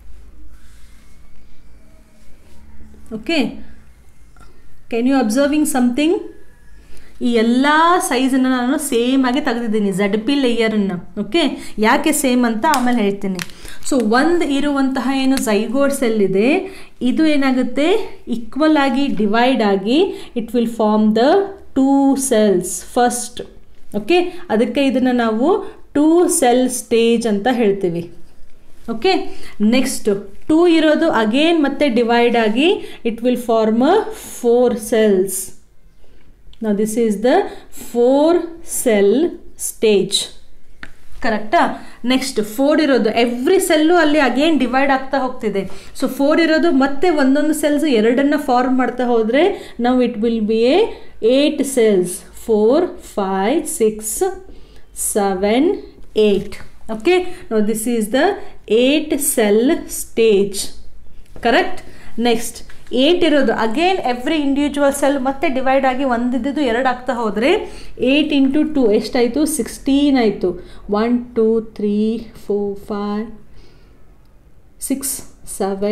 S1: okay can you observing something ಈ ಎಲ್ಲ ಸೈಜನ್ನು ನಾನು ಸೇಮ್ ಆಗಿ ತೆಗೆದಿದ್ದೀನಿ ಝಡ್ ಪಿ ಲೇಯರನ್ನು ಓಕೆ ಯಾಕೆ ಸೇಮ್ ಅಂತ ಆಮೇಲೆ ಹೇಳ್ತೀನಿ ಸೊ ಒಂದು ಇರುವಂತಹ ಏನು ಝೈಗೋಡ್ ಸೆಲ್ ಇದೆ ಇದು ಏನಾಗುತ್ತೆ ಈಕ್ವಲ್ ಆಗಿ ಡಿವೈಡ್ ಆಗಿ it will form the two cells first okay ಅದಕ್ಕೆ ಇದನ್ನು ನಾವು ಟೂ ಸೆಲ್ ಸ್ಟೇಜ್ ಅಂತ ಹೇಳ್ತೀವಿ ಓಕೆ ನೆಕ್ಸ್ಟ್ ಟೂ ಇರೋದು ಅಗೇನ್ ಮತ್ತೆ ಡಿವೈಡ್ ಆಗಿ it will form a four cells ನಾವು this is the four cell stage ಕರೆಕ್ಟಾ ನೆಕ್ಸ್ಟ್ ಫೋರ್ ಇರೋದು ಎವ್ರಿ ಸೆಲ್ಲು ಅಲ್ಲಿ ಅಗೇನ್ ಡಿವೈಡ್ ಆಗ್ತಾ ಹೋಗ್ತಿದೆ ಸೊ ಫೋರ್ ಇರೋದು ಮತ್ತೆ ಒಂದೊಂದು ಸೆಲ್ಸ್ ಎರಡನ್ನು ಫಾರ್ಮ್ ಮಾಡ್ತಾ ಹೋದರೆ ನಾವು it will be a eight cells four five six seven eight okay no this is the eight cell stage correct next eight ಇರೋದು ಅಗೇನ್ ಎವ್ರಿ ಇಂಡಿವಿಜುವಲ್ ಸೆಲ್ ಮತ್ತೆ ಡಿವೈಡ್ ಆಗಿ ಒಂದಿದ್ದು ಎರಡು ಆಗ್ತಾ ಹೋದರೆ ಏಯ್ಟ್ ಇಂಟು ಟು ಎಷ್ಟಾಯಿತು ಸಿಕ್ಸ್ಟೀನ್ ಆಯಿತು one two three four five six seven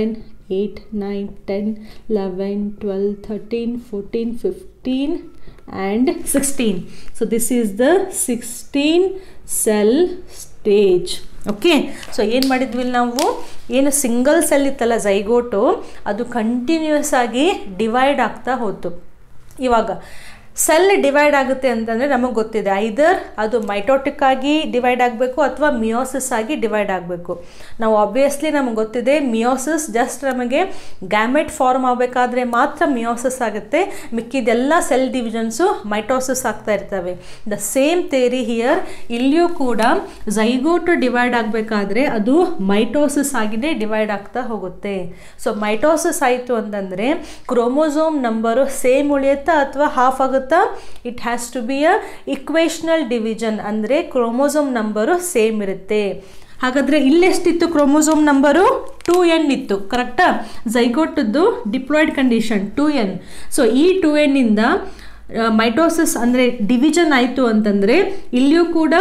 S1: eight nine ten eleven twelve thirteen fourteen fifteen and sixteen so this is the sixteen cell stage okay so ಏನು ಮಾಡಿದ್ವಿ ನಾವು ಏನು ಸಿಂಗಲ್ ಸೆಲ್ ಇತ್ತಲ್ಲ zygote ಅದು continuous ಆಗಿ divide ಆಗ್ತಾ ಹೋಯ್ತು ಇವಾಗ ಸೆಲ್ ಡಿವೈಡ್ ಆಗುತ್ತೆ ಅಂತಂದರೆ ನಮಗೆ ಗೊತ್ತಿದೆ ಐದರ್ ಅದು ಮೈಟೋಟಿಕ್ ಆಗಿ ಡಿವೈಡ್ ಆಗಬೇಕು ಅಥವಾ ಮಿಯೋಸಿಸ್ ಆಗಿ ಡಿವೈಡ್ ಆಗಬೇಕು ನಾವು ಆಬ್ವಿಯಸ್ಲಿ ನಮಗೆ ಗೊತ್ತಿದೆ ಮಿಯೋಸಿಸ್ ಜಸ್ಟ್ ನಮಗೆ ಗ್ಯಾಮೆಟ್ ಫಾರ್ಮ್ ಆಗಬೇಕಾದ್ರೆ ಮಾತ್ರ ಮಿಯೋಸಿಸ್ ಆಗುತ್ತೆ ಮಿಕ್ಕಿದೆಲ್ಲ ಸೆಲ್ ಡಿವಿಷನ್ಸು ಮೈಟೋಸಿಸ್ ಆಗ್ತಾ ಇರ್ತವೆ ದ ಸೇಮ್ ಥೇರಿ ಹಿಯರ್ ಇಲ್ಲಿಯೂ ಕೂಡ ಝೈಗೋಟು ಡಿವೈಡ್ ಆಗಬೇಕಾದ್ರೆ ಅದು ಮೈಟೋಸಿಸ್ ಆಗಿದೆ ಡಿವೈಡ್ ಆಗ್ತಾ ಹೋಗುತ್ತೆ ಸೊ ಮೈಟೋಸಿಸ್ ಆಯಿತು ಅಂತಂದರೆ ಕ್ರೋಮೋಸೋಮ್ ನಂಬರು ಸೇಮ್ ಉಳಿಯುತ್ತಾ ಅಥವಾ ಹಾಫ್ ಆಗುತ್ತಾ it has to be a equational division ಅಂದರೆ ಕ್ರೋಮೋಸೋಮ್ ನಂಬರು ಸೇಮ್ ಇರುತ್ತೆ ಹಾಗಾದರೆ ಇಲ್ಲೆಷ್ಟಿತ್ತು ಕ್ರೋಮೋಸೋಮ್ ನಂಬರು ಟೂ ಎನ್ ಇತ್ತು ಕರೆಕ್ಟಾ ಝೈಗೋಟದ್ದು diploid condition two N so ಈ ಟೂ ಎನ್ನಿಂದ ಮೈಟೋಸಿಸ್ ಅಂದರೆ ಡಿವಿಷನ್ ಆಯಿತು ಅಂತಂದರೆ ಇಲ್ಲಿಯೂ ಕೂಡ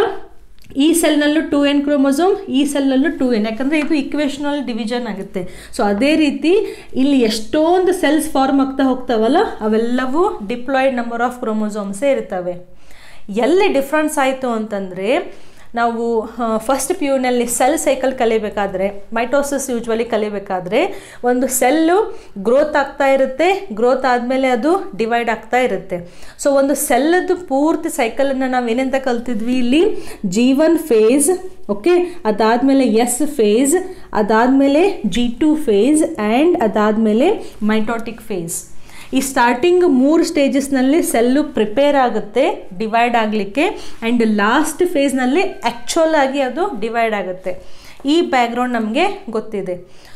S1: ಈ ಸೆಲ್ನಲ್ಲೂ ಟೂ ಎನ್ ಕ್ರೋಮೋಸೋಮ್ ಈ ಸೆಲ್ನಲ್ಲೂ ಟೂ ಎನ್ ಯಾಕಂದರೆ ಇದು ಇಕ್ವೇಷನಲ್ ಡಿವಿಷನ್ ಆಗುತ್ತೆ ಸೊ ಅದೇ ರೀತಿ ಇಲ್ಲಿ ಎಷ್ಟೊಂದು ಸೆಲ್ಸ್ ಫಾರ್ಮ್ ಆಗ್ತಾ ಹೋಗ್ತಾವಲ್ಲ ಅವೆಲ್ಲವೂ ಡಿಪ್ಲಾಯ್ಡ್ ನಂಬರ್ ಆಫ್ ಕ್ರೋಮೋಸೋಮ್ಸೇ ಇರ್ತವೆ ಎಲ್ಲಿ ಡಿಫ್ರೆನ್ಸ್ ಆಯಿತು ಅಂತಂದರೆ ನಾವು ಫಸ್ಟ್ ಪಿ ಯುನಲ್ಲಿ ಸೆಲ್ ಸೈಕಲ್ ಕಲಿಬೇಕಾದ್ರೆ ಮೈಟೋಸಿಸ್ ಯೂಶ್ವಲಿ ಕಲಿಬೇಕಾದ್ರೆ ಒಂದು ಸೆಲ್ಲು ಗ್ರೋತ್ ಆಗ್ತಾ ಇರುತ್ತೆ ಗ್ರೋತ್ ಆದಮೇಲೆ ಅದು ಡಿವೈಡ್ ಆಗ್ತಾ ಇರುತ್ತೆ ಸೊ ಒಂದು ಸೆಲ್ಲದ್ದು ಪೂರ್ತಿ ಸೈಕಲನ್ನು ನಾವು ಏನಂತ ಕಲ್ತಿದ್ವಿ ಇಲ್ಲಿ ಜಿ ಒನ್ ಫೇಸ್ ಓಕೆ ಅದಾದಮೇಲೆ ಎಸ್ ಫೇಸ್ ಅದಾದಮೇಲೆ ಜಿ ಟು ಫೇಸ್ ಆ್ಯಂಡ್ ಅದಾದಮೇಲೆ ಮೈಟೋಟಿಕ್ ಫೇಸ್ ಈ ಸ್ಟಾರ್ಟಿಂಗ್ ಮೂರು ಸ್ಟೇಜಸ್ನಲ್ಲಿ ಸೆಲ್ಲು ಪ್ರಿಪೇರ್ ಆಗುತ್ತೆ ಡಿವೈಡ್ ಆಗಲಿಕ್ಕೆ ಆ್ಯಂಡ್ ಲಾಸ್ಟ್ ಫೇಸ್ನಲ್ಲಿ ಆ್ಯಕ್ಚುಲ್ ಆಗಿ ಅದು ಡಿವೈಡ್ ಆಗುತ್ತೆ ಈ ಬ್ಯಾಕ್ಗ್ರೌಂಡ್ ನಮಗೆ ಗೊತ್ತಿದೆ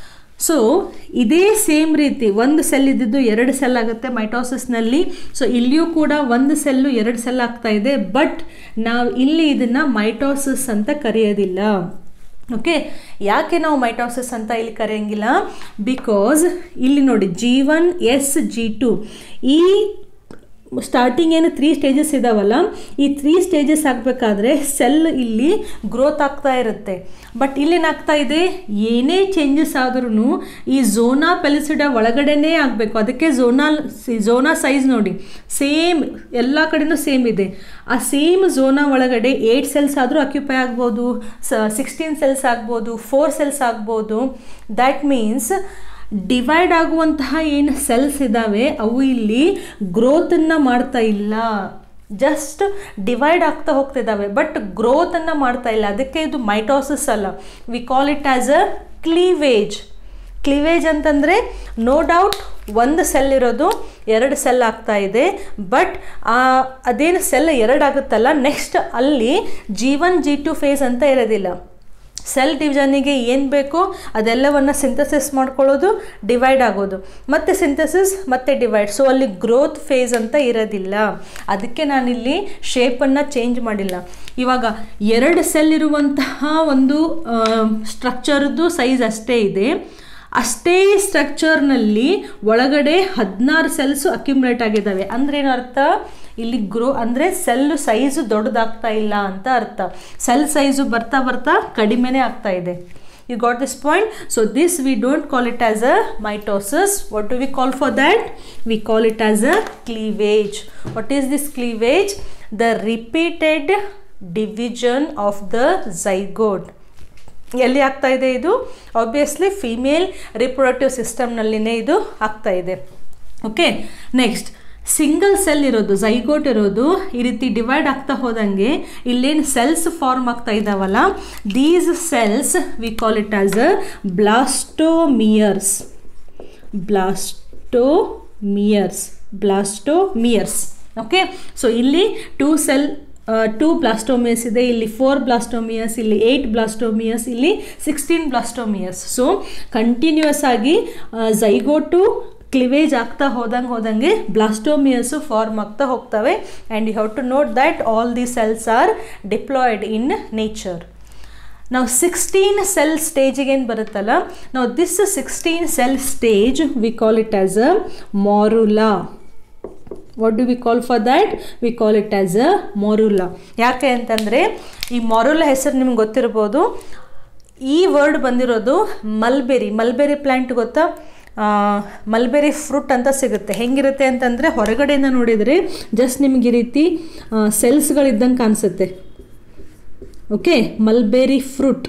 S1: ಸೊ ಇದೇ ಸೇಮ್ ರೀತಿ ಒಂದು ಸೆಲ್ ಇದ್ದಿದ್ದು ಎರಡು ಸೆಲ್ ಆಗುತ್ತೆ ಮೈಟೋಸಿಸ್ನಲ್ಲಿ ಸೊ ಇಲ್ಲಿಯೂ ಕೂಡ ಒಂದು ಸೆಲ್ಲು ಎರಡು ಸೆಲ್ ಆಗ್ತಾ ಇದೆ ಬಟ್ ನಾವು ಇಲ್ಲಿ ಇದನ್ನು ಮೈಟೋಸಿಸ್ ಅಂತ ಕರೆಯೋದಿಲ್ಲ ಓಕೆ ಯಾಕೆ ನಾವು ಮೈಟೋಸಿಸ್ ಅಂತ ಇಲ್ಲಿ ಕರೆಯಂಗಿಲ್ಲ ಬಿಕಾಸ್ ಇಲ್ಲಿ ನೋಡಿ G one S G two ಈ ಸ್ಟಾರ್ಟಿಂಗ್ ಏನು ತ್ರೀ ಸ್ಟೇಜಸ್ ಇದಾವಲ್ಲ ಈ ತ್ರೀ ಸ್ಟೇಜಸ್ ಆಗಬೇಕಾದ್ರೆ ಸೆಲ್ ಇಲ್ಲಿ ಗ್ರೋತ್ ಆಗ್ತಾ ಇರುತ್ತೆ ಬಟ್ ಇಲ್ಲೇನಾಗ್ತಾ ಇದೆ ಏನೇ ಚೇಂಜಸ್ ಆದ್ರೂ ಈ ಝೋನಾ ಪೆಲಿಸಿಡ ಒಳಗಡೆನೇ ಆಗಬೇಕು ಅದಕ್ಕೆ ಝೋನಾ ಝೋನಾ ಸೈಜ್ ನೋಡಿ ಸೇಮ್ ಎಲ್ಲ ಕಡೆನೂ ಸೇಮ್ ಇದೆ ಆ ಸೇಮ್ ಝೋನಾ ಒಳಗಡೆ ಏಯ್ಟ್ ಸೆಲ್ಸ್ ಆದರೂ ಅಕ್ಯುಪೈ ಆಗ್ಬೋದು ಸ ಸಿಕ್ಸ್ಟೀನ್ ಸೆಲ್ಸ್ ಆಗ್ಬೋದು ಫೋರ್ ಸೆಲ್ಸ್ ಆಗ್ಬೋದು ದ್ಯಾಟ್ ಮೀನ್ಸ್ ಡಿವೈಡ್ ಆಗುವಂತಹ ಏನು ಸೆಲ್ಸ್ ಇದ್ದಾವೆ ಅವು ಇಲ್ಲಿ ಗ್ರೋತನ್ನು ಮಾಡ್ತಾ ಇಲ್ಲ ಜಸ್ಟ್ ಡಿವೈಡ್ ಆಗ್ತಾ ಹೋಗ್ತಿದ್ದಾವೆ ಬಟ್ ಗ್ರೋತನ್ನು ಮಾಡ್ತಾ ಇಲ್ಲ ಅದಕ್ಕೆ ಇದು ಮೈಟೋಸಿಸ್ ಅಲ್ಲ we call it as a cleavage cleavage ಅಂತಂದರೆ ನೋ ಡೌಟ್ ಒಂದು ಸೆಲ್ ಇರೋದು ಎರಡು ಸೆಲ್ ಆಗ್ತಾ ಇದೆ ಬಟ್ ಅದೇನು ಸೆಲ್ ಎರಡು ಆಗುತ್ತಲ್ಲ ನೆಕ್ಸ್ಟ್ ಅಲ್ಲಿ G one G two phase ಅಂತ ಇರೋದಿಲ್ಲ ಸೆಲ್ ಡಿವಿಷನಿಗೆ ಏನು ಬೇಕೋ ಅದೆಲ್ಲವನ್ನು ಸಿಂಥಸಿಸ್ ಮಾಡ್ಕೊಳ್ಳೋದು ಡಿವೈಡ್ ಆಗೋದು ಮತ್ತು ಸಿಂಥಸಿಸ್ ಮತ್ತು ಡಿವೈಡ್ ಸೊ ಅಲ್ಲಿ ಗ್ರೋತ್ ಫೇಸ್ ಅಂತ ಇರೋದಿಲ್ಲ ಅದಕ್ಕೆ ನಾನಿಲ್ಲಿ ಶೇಪನ್ನು ಚೇಂಜ್ ಮಾಡಿಲ್ಲ ಇವಾಗ ಎರಡು ಸೆಲ್ ಇರುವಂತಹ ಒಂದು ಸ್ಟ್ರಕ್ಚರ್ದು ಸೈಜ್ ಅಷ್ಟೇ ಇದೆ ಅಷ್ಟೇ ಸ್ಟ್ರಕ್ಚರ್ನಲ್ಲಿ ಒಳಗಡೆ ಹದಿನಾರು ಸೆಲ್ಸು ಅಕ್ಯುಮುಲೇಟ್ ಆಗಿದ್ದಾವೆ ಅಂದ್ರೆ ಏನು ಅರ್ಥ ಇಲ್ಲಿ ಗ್ರೋ ಅಂದರೆ ಸೆಲ್ಲು ಸೈಜು ದೊಡ್ಡದಾಗ್ತಾ ಇಲ್ಲ ಅಂತ ಅರ್ಥ ಸೆಲ್ ಸೈಜು ಬರ್ತಾ ಬರ್ತಾ ಕಡಿಮೆನೇ ಆಗ್ತಾ ಇದೆ you got this point so this we don't call it as a mitosis what do we call for that we call it as a cleavage what is this cleavage the repeated division of the zygote ಎಲ್ಲಿ ಆಗ್ತಾ ಇದೆ ಇದು obviously female reproductive ಸಿಸ್ಟಮ್ನಲ್ಲಿನೇ ಇದು ಆಗ್ತಾ ಇದೆ okay next single cell ಇರೋದು zygote ಇರೋದು ಈ ರೀತಿ ಡಿವೈಡ್ ಆಗ್ತಾ ಹೋದಂಗೆ ಇಲ್ಲೇನು ಸೆಲ್ಸ್ ಫಾರ್ಮ್ ಆಗ್ತಾ ಇದ್ದಾವಲ್ಲ these cells we call it as a blastomeres blastomeres blastomeres okay so ಇಲ್ಲಿ ಟೂ ಸೆಲ್ ಟೂ ಬ್ಲಾಸ್ಟೋಮಿಯಸ್ ಇದೆ ಇಲ್ಲಿ ಫೋರ್ ಬ್ಲಾಸ್ಟೋಮಿಯಸ್ ಇಲ್ಲಿ ಏಯ್ಟ್ ಬ್ಲಾಸ್ಟೋಮಿಯಸ್ ಇಲ್ಲಿ ಸಿಕ್ಸ್ಟೀನ್ ಬ್ಲಾಸ್ಟೋಮಿಯಸ್ ಸೊ ಕಂಟಿನ್ಯೂಸ್ ಆಗಿ ಝೈಗೋಟು ಕ್ಲಿವೇಜ್ ಆಗ್ತಾ ಹೋದಂಗೆ ಹೋದಂಗೆ ಬ್ಲಾಸ್ಟೋಮಿಯಸ್ಸು ಫಾರ್ಮ್ ಆಗ್ತಾ ಹೋಗ್ತವೆ and you have to note that all the cells are diploid in nature ನಾವು ಸಿಕ್ಸ್ಟೀನ್ ಸೆಲ್ ಸ್ಟೇಜಿಗೆ ಏನು ಬರುತ್ತಲ್ಲ ನಾವು this sixteen cell stage we call it as a morula what do we call for that we call it as a morula ಯಾಕೆ ಅಂತಂದರೆ ಈ ಮೊರುಲಾ ಹೆಸರು ನಿಮ್ಗೆ ಗೊತ್ತಿರ್ಬೋದು ಈ ವರ್ಡ್ ಬಂದಿರೋದು ಮಲ್ಬೆರಿ ಮಲ್ಬೆರಿ ಪ್ಲ್ಯಾಂಟ್ ಗೊತ್ತಾ ಮಲ್ಬೆರಿ ಫ್ರೂಟ್ ಅಂತ ಸಿಗುತ್ತೆ ಹೆಂಗಿರುತ್ತೆ ಅಂತಂದರೆ ಹೊರಗಡೆಯಿಂದ ನೋಡಿದರೆ ಜಸ್ಟ್ ನಿಮ್ಗೆ ಈ ರೀತಿ ಸೆಲ್ಸ್ಗಳಿದ್ದಂಗೆ ಕಾಣಿಸುತ್ತೆ okay mulberry fruit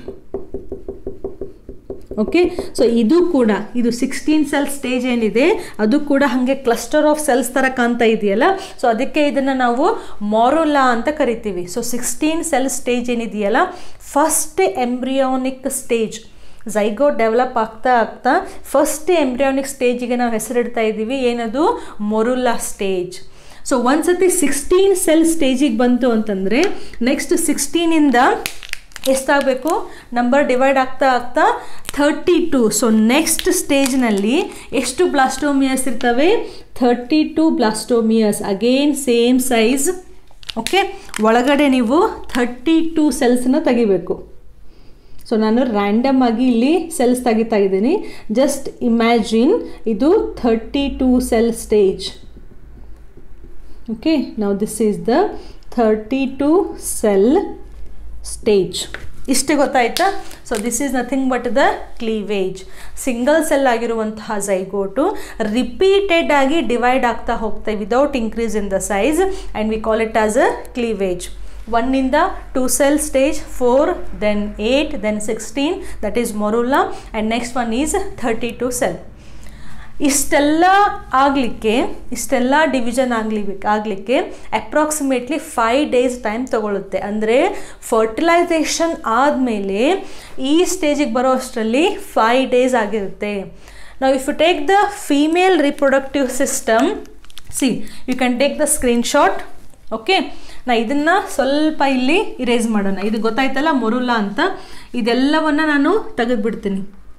S1: okay so ಇದು ಕೂಡ ಇದು ಸಿಕ್ಸ್ಟೀನ್ ಸೆಲ್ ಸ್ಟೇಜ್ ಏನಿದೆ ಅದು ಕೂಡ ಹಾಗೆ ಕ್ಲಸ್ಟರ್ ಆಫ್ ಸೆಲ್ಸ್ ಥರ ಕಾಣ್ತಾ ಇದೆಯಲ್ಲ ಸೊ ಅದಕ್ಕೆ ಇದನ್ನು ನಾವು ಮೊರೋಲಾ ಅಂತ ಕರಿತೀವಿ ಸೊ ಸಿಕ್ಸ್ಟೀನ್ ಸೆಲ್ ಸ್ಟೇಜ್ ಏನಿದೆಯಲ್ಲ first embryonic stage zygote develop ಆಗ್ತಾ ಆಗ್ತಾ ಫಸ್ಟ್ ಎಂಬ್ರಿಯಾನಿಕ್ ಸ್ಟೇಜಿಗೆ ನಾವು ಹೆಸರಿಡ್ತಾ ಇದ್ದೀವಿ ಏನದು ಮೊರುಲಾ ಸ್ಟೇಜ್ ಸೊ ಒಂದ್ಸತಿ ಸಿಕ್ಸ್ಟೀನ್ ಸೆಲ್ ಸ್ಟೇಜಿಗೆ ಬಂತು ಅಂತಂದರೆ ನೆಕ್ಸ್ಟ್ ಸಿಕ್ಸ್ಟೀನಿಂದ ಎಷ್ಟಾಗಬೇಕು ನಂಬರ್ ಡಿವೈಡ್ ಆಗ್ತಾ ಆಗ್ತಾ ಥರ್ಟಿ ಟು ಸೊ ನೆಕ್ಸ್ಟ್ ಸ್ಟೇಜ್ನಲ್ಲಿ ಎಷ್ಟು ಬ್ಲಾಸ್ಟೋಮಿಯಸ್ ಇರ್ತವೆ thirty two blastomeres again same size okay ಒಳಗಡೆ ನೀವು ಥರ್ಟಿ ಟು ಸೆಲ್ಸನ್ನ ತೆಗಿಬೇಕು ಸೊ ನಾನು ರ್ಯಾಂಡಮ್ ಆಗಿ ಇಲ್ಲಿ ಸೆಲ್ಸ್ ತೆಗಿತಾ ಇದ್ದೀನಿ ಜಸ್ಟ್ ಇಮ್ಯಾಜಿನ್ ಇದು thirty two cell stage okay ನಾವು this is the thirty two cell stage ಇಷ್ಟೇ ಗೊತ್ತಾಯ್ತಾ so this is nothing but the cleavage single cell ಆಗಿರುವಂತಹ ಝೈಗೋಟು ರಿಪೀಟೆಡ್ ಆಗಿ ಡಿವೈಡ್ ಆಗ್ತಾ ಹೋಗ್ತವೆ without increase in the size and we call it as a cleavage ಒನ್ನಿಂದ two cell stage four then eight then sixteen that is morula and next one is thirty two cell ಇಷ್ಟೆಲ್ಲ ಆಗಲಿಕ್ಕೆ ಇಷ್ಟೆಲ್ಲ division ಆಗಲಿ ಆಗಲಿಕ್ಕೆ approximately five days time ತಗೊಳುತ್ತೆ ಅಂದರೆ fertilisation ಆದಮೇಲೆ ಈ ಸ್ಟೇಜಿಗೆ ಬರೋ ಅಷ್ಟರಲ್ಲಿ ಫೈವ್ ಡೇಸ್ ಆಗಿರುತ್ತೆ ನಾವು if you take the female reproductive system see you can take the screenshot okay ನಾ ಇದನ್ನು ಸ್ವಲ್ಪ ಇಲ್ಲಿ ಇರೇಸ್ ಮಾಡೋಣ ಇದು ಗೊತ್ತಾಯ್ತಲ್ಲ ಮೊರುಲಾ ಅಂತ ಇದೆಲ್ಲವನ್ನು ನಾನು ತೆಗೆದುಬಿಡ್ತೀನಿ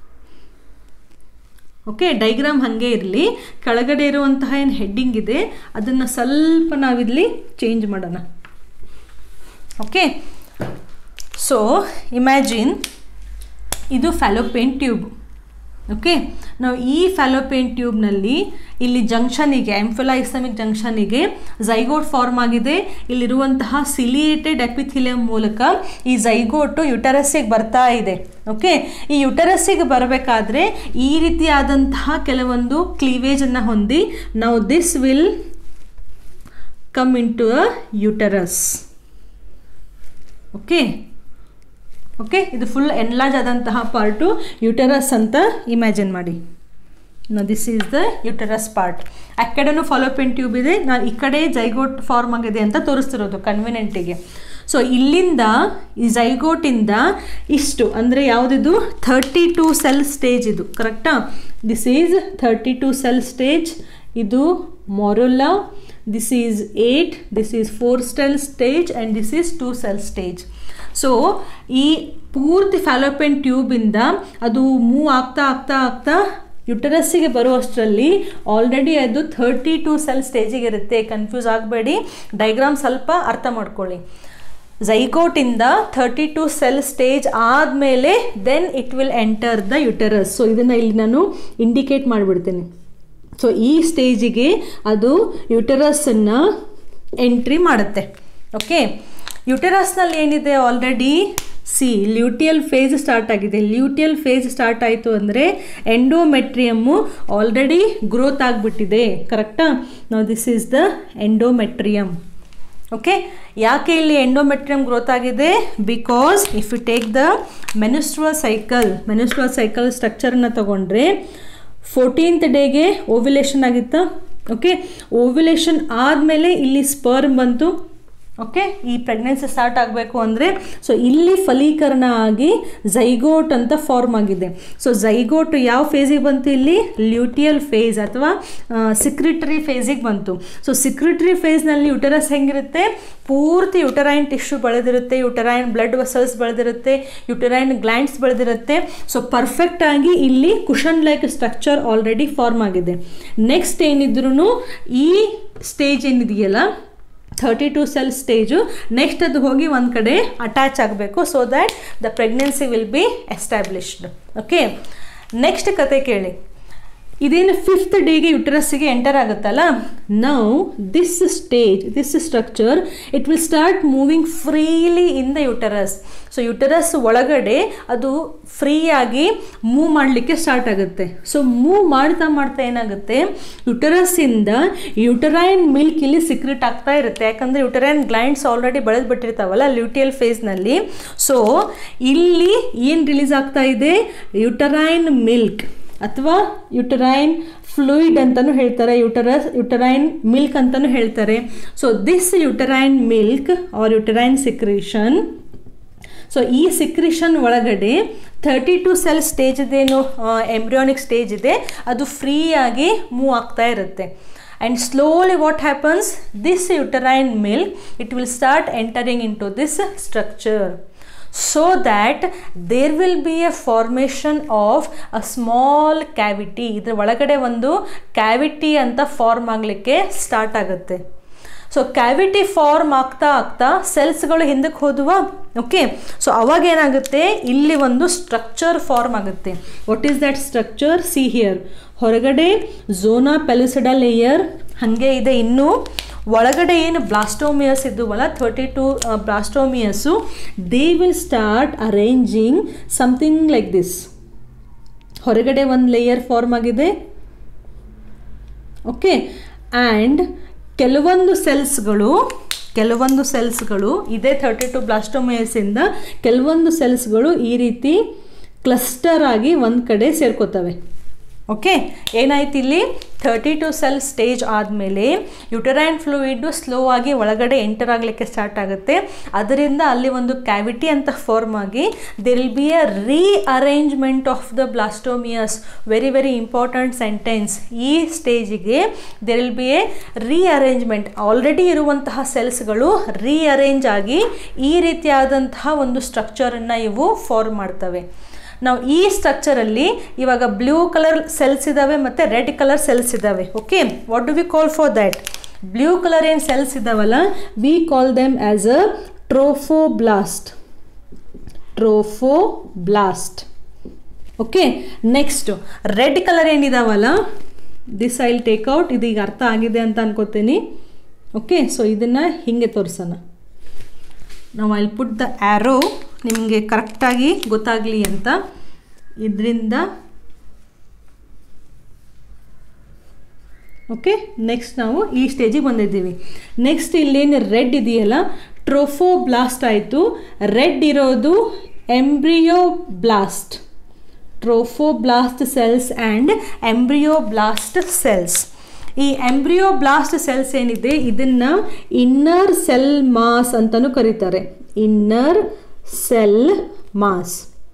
S1: ಓಕೆ ಡೈಗ್ರಾಮ್ ಹಾಗೆ ಇರಲಿ ಕೆಳಗಡೆ ಇರುವಂತಹ ಏನು ಹೆಡ್ಡಿಂಗ್ ಇದೆ ಅದನ್ನು ಸ್ವಲ್ಪ ನಾವಿಲ್ಲಿ ಚೇಂಜ್ ಮಾಡೋಣ ಓಕೆ ಸೊ ಇಮ್ಯಾಜಿನ್ ಇದು ಫ್ಯಾಲೋಪೇನ್ ಟ್ಯೂಬ್ ಓಕೆ ನಾವು ಈ ಫ್ಯಾಲೋಪೇನ್ ಟ್ಯೂಬ್ನಲ್ಲಿ ಇಲ್ಲಿ ಜಂಕ್ಷನಿಗೆ ಎಂಫೆಲಾ ಇಸ್ಲಾಮಿಕ್ ಜಂಕ್ಷನಿಗೆ ಝೈಗೋಟ್ ಫಾರ್ಮ್ ಆಗಿದೆ ಇಲ್ಲಿರುವಂತಹ ಸಿಲಿಯೇಟೆಡ್ ಎಪಿಥಿಲಿಯಂ ಮೂಲಕ ಈ ಝೈಗೋಟು ಯುಟರಸ್ಸಿಗೆ ಬರ್ತಾ ಇದೆ ಓಕೆ ಈ ಯುಟರಸ್ಸಿಗೆ ಬರಬೇಕಾದ್ರೆ ಈ ರೀತಿಯಾದಂತಹ ಕೆಲವೊಂದು ಕ್ಲೀವೇಜನ್ನು ಹೊಂದಿ ನಾವು this will come into a uterus okay okay ಇದು ಫುಲ್ ಎನ್ಲಾಜ್ ಆದಂತಹ ಪಾರ್ಟು ಯುಟರಸ್ ಅಂತ ಇಮ್ಯಾಜಿನ್ ಮಾಡಿ no this is the uterus part ಆ ಕಡೆನೂ ಫಾಲೋಪಿನ್ ಟ್ಯೂಬ್ ಇದೆ ನಾನು ಈ ಕಡೆ ಜೈಗೋಟ್ ಫಾರ್ಮ್ ಆಗಿದೆ ಅಂತ ತೋರಿಸ್ತಿರೋದು ಕನ್ವಿನೆಂಟಿಗೆ ಸೊ ಇಲ್ಲಿಂದ ಈ ಜೈಗೋಟಿಂದ ಇಷ್ಟು ಅಂದರೆ ಯಾವುದಿದು ಥರ್ಟಿ ಟು ಸೆಲ್ ಸ್ಟೇಜ್ ಇದು ಕರೆಕ್ಟಾ this is thirty two cell stage ಇದು morula this is eight this is four cell stage and this is two cell stage so ಈ ಪೂರ್ತಿ ಫ್ಯಾಲೋಪೆನ್ ಟ್ಯೂಬಿಂದ ಅದು ಮೂವ್ ಆಗ್ತಾ ಆಗ್ತಾ ಆಗ್ತಾ ಯುಟರಸ್ಸಿಗೆ ಬರುವಷ್ಟರಲ್ಲಿ ಆಲ್ರೆಡಿ ಅದು ಥರ್ಟಿ ಟು ಸೆಲ್ ಸ್ಟೇಜಿಗೆ ಇರುತ್ತೆ ಕನ್ಫ್ಯೂಸ್ ಆಗಬೇಡಿ ಡೈಗ್ರಾಮ್ ಸ್ವಲ್ಪ ಅರ್ಥ ಮಾಡ್ಕೊಳ್ಳಿ ಝೈಗೋಟಿಂದ ಥರ್ಟಿ ಟು ಸೆಲ್ ಸ್ಟೇಜ್ ಆದಮೇಲೆ then it will enter the uterus so ಇದನ್ನು ಇಲ್ಲಿ ನಾನು ಇಂಡಿಕೇಟ್ ಮಾಡಿಬಿಡ್ತೀನಿ ಸೊ ಈ ಸ್ಟೇಜಿಗೆ ಅದು ಯುಟರಸ್ಸನ್ನು ಎಂಟ್ರಿ ಮಾಡುತ್ತೆ ಓಕೆ ಯುಟೆರಸ್ನಲ್ಲಿ ಏನಿದೆ already see luteal phase start ಆಗಿದೆ ಲ್ಯೂಟಿಯಲ್ ಫೇಸ್ ಸ್ಟಾರ್ಟ್ ಆಯಿತು ಅಂದರೆ ಎಂಡೋಮೆಟ್ರಿಯಮ್ಮು ಆಲ್ರೆಡಿ ಗ್ರೋತ್ ಆಗಿಬಿಟ್ಟಿದೆ ಕರೆಕ್ಟಾ ನಾವು this is the endometrium okay ಯಾಕೆ ಇಲ್ಲಿ ಎಂಡೋಮೆಟ್ರಿಯಮ್ ಗ್ರೋತ್ ಆಗಿದೆ because if you take the menstrual cycle menstrual cycle ಸ್ಟ್ರಕ್ಚರನ್ನು ತಗೊಂಡ್ರೆ ಫೋರ್ಟೀನ್ತ್ ಡೇಗೆ ಓವ್ಯುಲೇಷನ್ ಆಗಿತ್ತಾ ಓಕೆ ಓವ್ಯುಲೇಷನ್ ಆದಮೇಲೆ ಇಲ್ಲಿ ಸ್ಪರ್ಮ್ ಬಂತು ಓಕೆ ಈ ಪ್ರೆಗ್ನೆನ್ಸಿ ಸ್ಟಾರ್ಟ್ ಆಗಬೇಕು ಅಂದರೆ ಸೊ ಇಲ್ಲಿ ಫಲೀಕರಣ ಆಗಿ ಝೈಗೋಟ್ ಅಂತ ಫಾರ್ಮ್ ಆಗಿದೆ ಸೊ ಝೈಗೋಟ್ ಯಾವ ಫೇಸಿಗೆ ಬಂತು ಇಲ್ಲಿ ಲ್ಯೂಟಿಯಲ್ ಫೇಸ್ ಅಥವಾ ಸಿಕ್ರಿಟರಿ ಫೇಸಿಗೆ ಬಂತು ಸೊ ಸಿಕ್ರಿಟರಿ ಫೇಸ್ನಲ್ಲಿ ಯುಟರಸ್ ಹೆಂಗಿರುತ್ತೆ ಪೂರ್ತಿ ಯುಟರೈನ್ ಟಿಶ್ಯೂ ಬೆಳೆದಿರುತ್ತೆ ಯುಟರೈನ್ ಬ್ಲಡ್ ವೆಸಲ್ಸ್ ಬೆಳೆದಿರುತ್ತೆ ಯುಟರೈನ್ ಗ್ಲ್ಯಾಂಡ್ಸ್ ಬೆಳೆದಿರುತ್ತೆ ಸೊ ಪರ್ಫೆಕ್ಟಾಗಿ ಇಲ್ಲಿ cushion like structure already form ಆಗಿದೆ ನೆಕ್ಸ್ಟ್ ಏನಿದ್ರು ಈ ಸ್ಟೇಜ್ ಏನಿದೆಯಲ್ಲ thirty two cell stage next ಅದು ಹೋಗಿ ಒಂದು ಕಡೆ ಅಟ್ಯಾಚ್ ಆಗಬೇಕು so that the pregnancy will be established okay next ಕತೆ ಕೇಳಿ ಇದೇನು ಫಿಫ್ತ್ ಡೇಗೆ ಯುಟರಸ್ಸಿಗೆ ಎಂಟರ್ ಆಗುತ್ತಲ್ಲ now this stage this structure it will start moving freely in the uterus so uterus ಒಳಗಡೆ ಅದು ಫ್ರೀಯಾಗಿ ಮೂವ್ ಮಾಡಲಿಕ್ಕೆ ಸ್ಟಾರ್ಟ್ ಆಗುತ್ತೆ ಸೊ ಮೂವ್ ಮಾಡ್ತಾ ಮಾಡ್ತಾ ಏನಾಗುತ್ತೆ ಯುಟರಸ್ಸಿಂದ ಯುಟರೈನ್ ಮಿಲ್ಕ್ ಇಲ್ಲಿ ಸಿಕ್ರೆಟ್ ಆಗ್ತಾ ಇರುತ್ತೆ ಯಾಕಂದರೆ ಯುಟರೈನ್ ಗ್ಲೈಂಡ್ಸ್ ಆಲ್ರೆಡಿ ಬೆಳೆದು ಬಿಟ್ಟಿರ್ತಾವಲ್ಲ ಲ್ಯೂಟಿಯಲ್ ಫೇಸ್ನಲ್ಲಿ ಸೊ ಇಲ್ಲಿ ಏನು ರಿಲೀಸ್ ಆಗ್ತಾ ಇದೆ ಯುಟರೈನ್ ಮಿಲ್ಕ್ ಅಥವಾ ಯುಟರೈನ್ ಫ್ಲೂಯಿಡ್ ಅಂತಲೂ ಹೇಳ್ತಾರೆ ಯುಟರಸ್ ಯುಟರೈನ್ ಮಿಲ್ಕ್ ಅಂತಲೂ ಹೇಳ್ತಾರೆ so this uterine milk or uterine secretion so ಈ ಸಿಕ್ರಿಷನ್ ಒಳಗಡೆ ಥರ್ಟಿ ಟು ಸೆಲ್ ಸ್ಟೇಜ್ ಇದೇನು ಎಂಬ್ರಿಯಾನಿಕ್ ಸ್ಟೇಜ್ ಇದೆ ಅದು ಫ್ರೀಯಾಗಿ ಮೂವ್ ಆಗ್ತಾ ಇರುತ್ತೆ and slowly what happens this uterine milk it will start entering into this structure so that there will be a formation of a small cavity ಇದ್ರ ಒಳಗಡೆ ಒಂದು cavity ಅಂತ ಫಾರ್ಮ್ ಆಗಲಿಕ್ಕೆ ಸ್ಟಾರ್ಟ್ ಆಗುತ್ತೆ ಸೊ ಕ್ಯಾವಿಟಿ ಫಾರ್ಮ್ ಆಗ್ತಾ ಆಗ್ತಾ ಸೆಲ್ಸ್ಗಳು ಹಿಂದಕ್ಕೆ ಹೋದುವ okay so ಅವಾಗ ಏನಾಗುತ್ತೆ ಇಲ್ಲಿ ಒಂದು ಸ್ಟ್ರಕ್ಚರ್ ಫಾರ್ಮ್ ಆಗುತ್ತೆ what is that structure see here ಹೊರಗಡೆ ಝೋನಾ ಪೆಲಿಸಿಡಾ ಲೇಯರ್ ಹಾಗೆ ಇದೆ ಇನ್ನೂ ಒಳಗಡೆ ಏನು ಬ್ಲಾಸ್ಟೋಮಿಯಸ್ ಇದ್ದುವಲ್ಲ thirty two blastomeres they will start arranging something like this ಹೊರಗಡೆ ಒಂದು ಲೇಯರ್ ಫಾರ್ಮ್ ಆಗಿದೆ ಓಕೆ ಆ್ಯಂಡ್ ಕೆಲವೊಂದು ಸೆಲ್ಸ್ಗಳು ಕೆಲವೊಂದು ಸೆಲ್ಸ್ಗಳು ಇದೇ ಥರ್ಟಿ ಟು ಬ್ಲಾಸ್ಟೋಮಿಯಸಿಂದ ಕೆಲವೊಂದು ಸೆಲ್ಸ್ಗಳು ಈ ರೀತಿ ಕ್ಲಸ್ಟರ್ ಆಗಿ ಒಂದು ಕಡೆ ಸೇರ್ಕೋತವೆ ಓಕೆ ಏನಾಯ್ತು ಇಲ್ಲಿ ಥರ್ಟಿ ಟು ಸೆಲ್ ಸ್ಟೇಜ್ ಆದಮೇಲೆ ಯುಟರೈನ್ ಫ್ಲೂಯಿಡ್ಡು ಸ್ಲೋ ಆಗಿ ಒಳಗಡೆ ಎಂಟರ್ ಆಗಲಿಕ್ಕೆ ಸ್ಟಾರ್ಟ್ ಆಗುತ್ತೆ ಅದರಿಂದ ಅಲ್ಲಿ ಒಂದು ಕ್ಯಾವಿಟಿ ಅಂತ ಫಾರ್ಮ್ ಆಗಿ there will be a rearrangement of the blastomeres very very important sentence ಈ ಸ್ಟೇಜಿಗೆ there will be a rearrangement already ಇರುವಂತಹ ಸೆಲ್ಸ್ಗಳು ರೀ ಅರೇಂಜ್ ಆಗಿ ಈ ರೀತಿಯಾದಂತಹ ಒಂದು ಸ್ಟ್ರಕ್ಚರನ್ನು ಇವು ಫಾರ್ಮ್ ಮಾಡ್ತವೆ ನಾವು ಈ ಸ್ಟ್ರಕ್ಚರಲ್ಲಿ ಇವಾಗ ಬ್ಲೂ ಕಲರ್ ಸೆಲ್ಸ್ ಇದ್ದಾವೆ ಮತ್ತು ರೆಡ್ ಕಲರ್ ಸೆಲ್ಸ್ ಇದ್ದಾವೆ okay what do we call for that blue colour ಏನು ಸೆಲ್ಸ್ ಇದ್ದಾವಲ್ಲ we call them as a trophoblast trophoblast okay next red colour ಏನಿದಾವಲ್ಲ ದಿಸ್ ಐಲ್ ಟೇಕ್ ಔಟ್ ಇದು ಈಗ ಅರ್ಥ ಆಗಿದೆ ಅಂತ ಅನ್ಕೋತೀನಿ ಓಕೆ ಸೊ ಇದನ್ನು ಹೀಗೆ ತೋರಿಸೋಣ ನಾವು ಐಲ್ ಪುಟ್ ದ ಆ್ಯರೋ ನಿಮಗೆ ಕರೆಕ್ಟಾಗಿ ಗೊತ್ತಾಗಲಿ ಅಂತ ಇದರಿಂದ ಓಕೆ ನೆಕ್ಸ್ಟ್ ನಾವು ಈ ಸ್ಟೇಜಿಗೆ ಬಂದಿದ್ದೀವಿ ನೆಕ್ಸ್ಟ್ ಇಲ್ಲೇನು ರೆಡ್ ಇದೆಯಲ್ಲ ಟ್ರೋಫೋ ಬ್ಲಾಸ್ಟ್ ಆಯಿತು ರೆಡ್ ಇರೋದು embryoblast trophoblast cells and embryoblast cells ಈ ಎಂಬ್ರಿಯೋ ಬ್ಲಾಸ್ಟ್ ಸೆಲ್ಸ್ ಏನಿದೆ ಇದನ್ನು ಇನ್ನರ್ ಸೆಲ್ ಮಾಸ್ ಅಂತಲೂ ಕರೀತಾರೆ ಇನ್ನರ್ ಸೆಲ್ ಮಾಸ್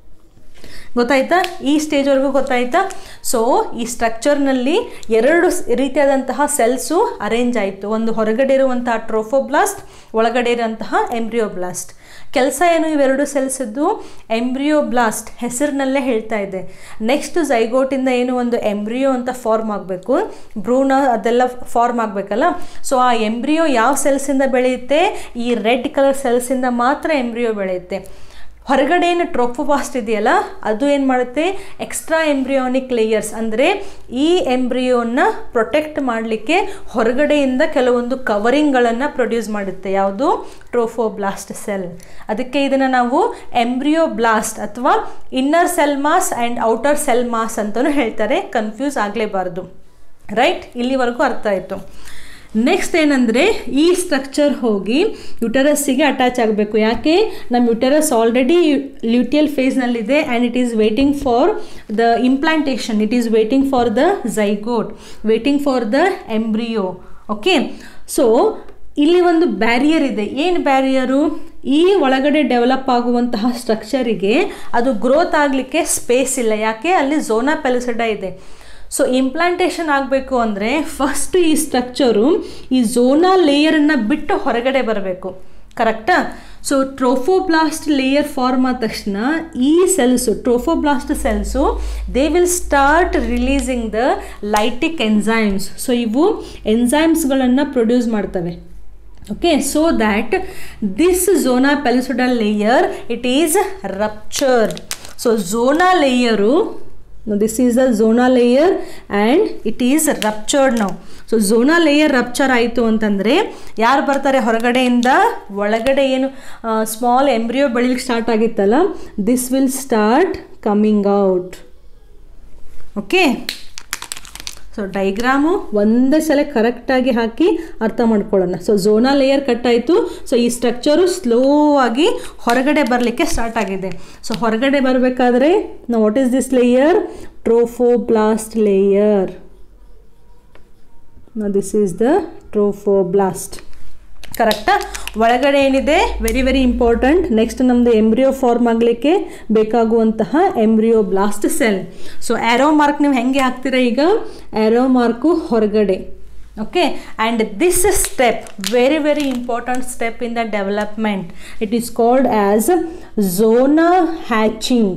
S1: ಗೊತ್ತಾಯ್ತಾ ಈ ಸ್ಟೇಜ್ವರೆಗೂ ಗೊತ್ತಾಯ್ತಾ ಸೊ ಈ ಸ್ಟ್ರಕ್ಚರ್ನಲ್ಲಿ ಎರಡು ರೀತಿಯಾದಂತಹ ಸೆಲ್ಸು ಅರೇಂಜ್ ಆಯಿತು ಒಂದು ಹೊರಗಡೆ ಇರುವಂತಹ ಟ್ರೋಫೋಬ್ಲಾಸ್ಟ್ ಒಳಗಡೆ ಇರುವಂತಹ ಎಂಬ್ರಿಯೋಬ್ಲಾಸ್ಟ್ ಕೆಲಸ ಏನು ಇವೆರಡು ಸೆಲ್ಸಿದ್ದು ಎಂಬ್ರಿಯೋಬ್ಲಾಸ್ಟ್ ಹೆಸರಿನಲ್ಲೇ ಹೇಳ್ತಾ ಇದೆ ನೆಕ್ಸ್ಟ್ ಝೈಗೋಟಿಂದ ಏನು ಒಂದು ಎಂಬ್ರಿಯೋ ಅಂತ ಫಾರ್ಮ್ ಆಗಬೇಕು ಬ್ರೂನ ಅದೆಲ್ಲ ಫಾರ್ಮ್ ಆಗಬೇಕಲ್ಲ ಸೊ ಆ ಎಂಬ್ರಿಯೋ ಯಾವ ಸೆಲ್ಸಿಂದ ಬೆಳೆಯುತ್ತೆ ಈ ರೆಡ್ ಕಲರ್ ಸೆಲ್ಸಿಂದ ಮಾತ್ರ ಎಂಬ್ರಿಯೋ ಬೆಳೆಯುತ್ತೆ ಹೊರಗಡೆ ಏನು ಟ್ರೋಫೋಬಾಸ್ಟ್ ಇದೆಯಲ್ಲ ಅದು ಏನು ಮಾಡುತ್ತೆ ಎಕ್ಸ್ಟ್ರಾ ಎಂಬ್ರಿಯೋನಿಕ್ ಲೇಯರ್ಸ್ ಅಂದರೆ ಈ ಎಂಬ್ರಿಯೋನ ಪ್ರೊಟೆಕ್ಟ್ ಮಾಡಲಿಕ್ಕೆ ಹೊರಗಡೆಯಿಂದ ಕೆಲವೊಂದು ಕವರಿಂಗ್ಗಳನ್ನು ಪ್ರೊಡ್ಯೂಸ್ ಮಾಡುತ್ತೆ ಯಾವುದು ಟ್ರೋಫೋಬ್ಲಾಸ್ಟ್ ಸೆಲ್ ಅದಕ್ಕೆ ಇದನ್ನು ನಾವು ಎಂಬ್ರಿಯೋ ಬ್ಲಾಸ್ಟ್ ಅಥವಾ inner cell mass and outer cell mass ಅಂತಲೂ ಹೇಳ್ತಾರೆ ಕನ್ಫ್ಯೂಸ್ ಆಗಲೇಬಾರ್ದು ರೈಟ್ ಇಲ್ಲಿವರೆಗೂ ಅರ್ಥ ಆಯಿತು ನೆಕ್ಸ್ಟ್ ಏನಂದರೆ ಈ ಸ್ಟ್ರಕ್ಚರ್ ಹೋಗಿ ಯುಟರಸ್ಸಿಗೆ ಅಟ್ಯಾಚ್ ಆಗಬೇಕು ಯಾಕೆ ನಮ್ಮ ಯುಟರಸ್ ಆಲ್ರೆಡಿ ಲ್ಯೂಟಿಯಲ್ ಫೇಸ್ನಲ್ಲಿದೆ and it is waiting for the implantation it is waiting for the zygote waiting for the embryo okay so ಇಲ್ಲಿ ಒಂದು ಬ್ಯಾರಿಯರ್ ಇದೆ ಏನು ಬ್ಯಾರಿಯರು ಈ ಒಳಗಡೆ ಡೆವಲಪ್ ಆಗುವಂತಹ ಸ್ಟ್ರಕ್ಚರಿಗೆ ಅದು ಗ್ರೋತ್ ಆಗಲಿಕ್ಕೆ ಸ್ಪೇಸ್ ಇಲ್ಲ ಯಾಕೆ ಅಲ್ಲಿ ಝೋನಾ ಪೆಲಿಸಡ ಇದೆ ಸೊ ಇಂಪ್ಲಾಂಟೇಷನ್ ಆಗಬೇಕು ಅಂದರೆ ಫಸ್ಟ್ ಈ ಸ್ಟ್ರಕ್ಚರು ಈ ಝೋನಾ ಲೇಯರನ್ನು ಬಿಟ್ಟು ಹೊರಗಡೆ ಬರಬೇಕು ಕರೆಕ್ಟಾ ಸೊ ಟ್ರೋಫೋಬ್ಲಾಸ್ಟ್ ಲೇಯರ್ ಫಾರ್ಮ್ ಆದ ತಕ್ಷಣ ಈ cells trophoblast cells they will start releasing the lytic enzymes so ಇವು ಎನ್ಸೈಮ್ಸ್ಗಳನ್ನು ಪ್ರೊಡ್ಯೂಸ್ ಮಾಡ್ತವೆ okay so that this zona pellucida layer it is ruptured so zona layer this is the zona layer and it is ruptured ನಾವು so zona layer rupture ಆಯಿತು ಅಂತಂದರೆ ಯಾರು ಬರ್ತಾರೆ ಹೊರಗಡೆಯಿಂದ ಒಳಗಡೆ ಏನು ಸ್ಮಾಲ್ ಎಂಬ್ರಿಯೋ ಬೆಳಿಲಿಕ್ಕೆ ಸ್ಟಾರ್ಟ್ ಆಗಿತ್ತಲ್ಲ this will start coming out okay so diagram ಒಂದೇ ಸಲ ಕರೆಕ್ಟಾಗಿ ಹಾಕಿ ಅರ್ಥ ಮಾಡ್ಕೊಳ್ಳೋಣ ಸೊ ಝೋನಾ ಲೇಯರ್ ಕಟ್ ಆಯಿತು ಸೊ ಈ ಸ್ಟ್ರಕ್ಚರು ಸ್ಲೋ ಆಗಿ ಹೊರಗಡೆ ಬರಲಿಕ್ಕೆ ಸ್ಟಾರ್ಟ್ ಆಗಿದೆ ಸೊ ಹೊರಗಡೆ ಬರಬೇಕಾದ್ರೆ ನಾವು what is this layer trophoblast layer this is the trophoblast ಕರೆಕ್ಟಾ ಒಳಗಡೆ ಏನಿದೆ ವೆರಿ ವೆರಿ ಇಂಪಾರ್ಟೆಂಟ್ ನೆಕ್ಸ್ಟ್ ನಮ್ಮದು ಎಂಬ್ರಿಯೋ ಫಾರ್ಮ್ ಆಗಲಿಕ್ಕೆ ಬೇಕಾಗುವಂತಹ embryoblast cell so arrow mark ನೀವು ಹೆಂಗೆ ಹಾಕ್ತೀರಾ ಈಗ ಆ್ಯರೋ ಮಾರ್ಕು ಹೊರಗಡೆ okay and this step very very important step in the development it is called as zona hatching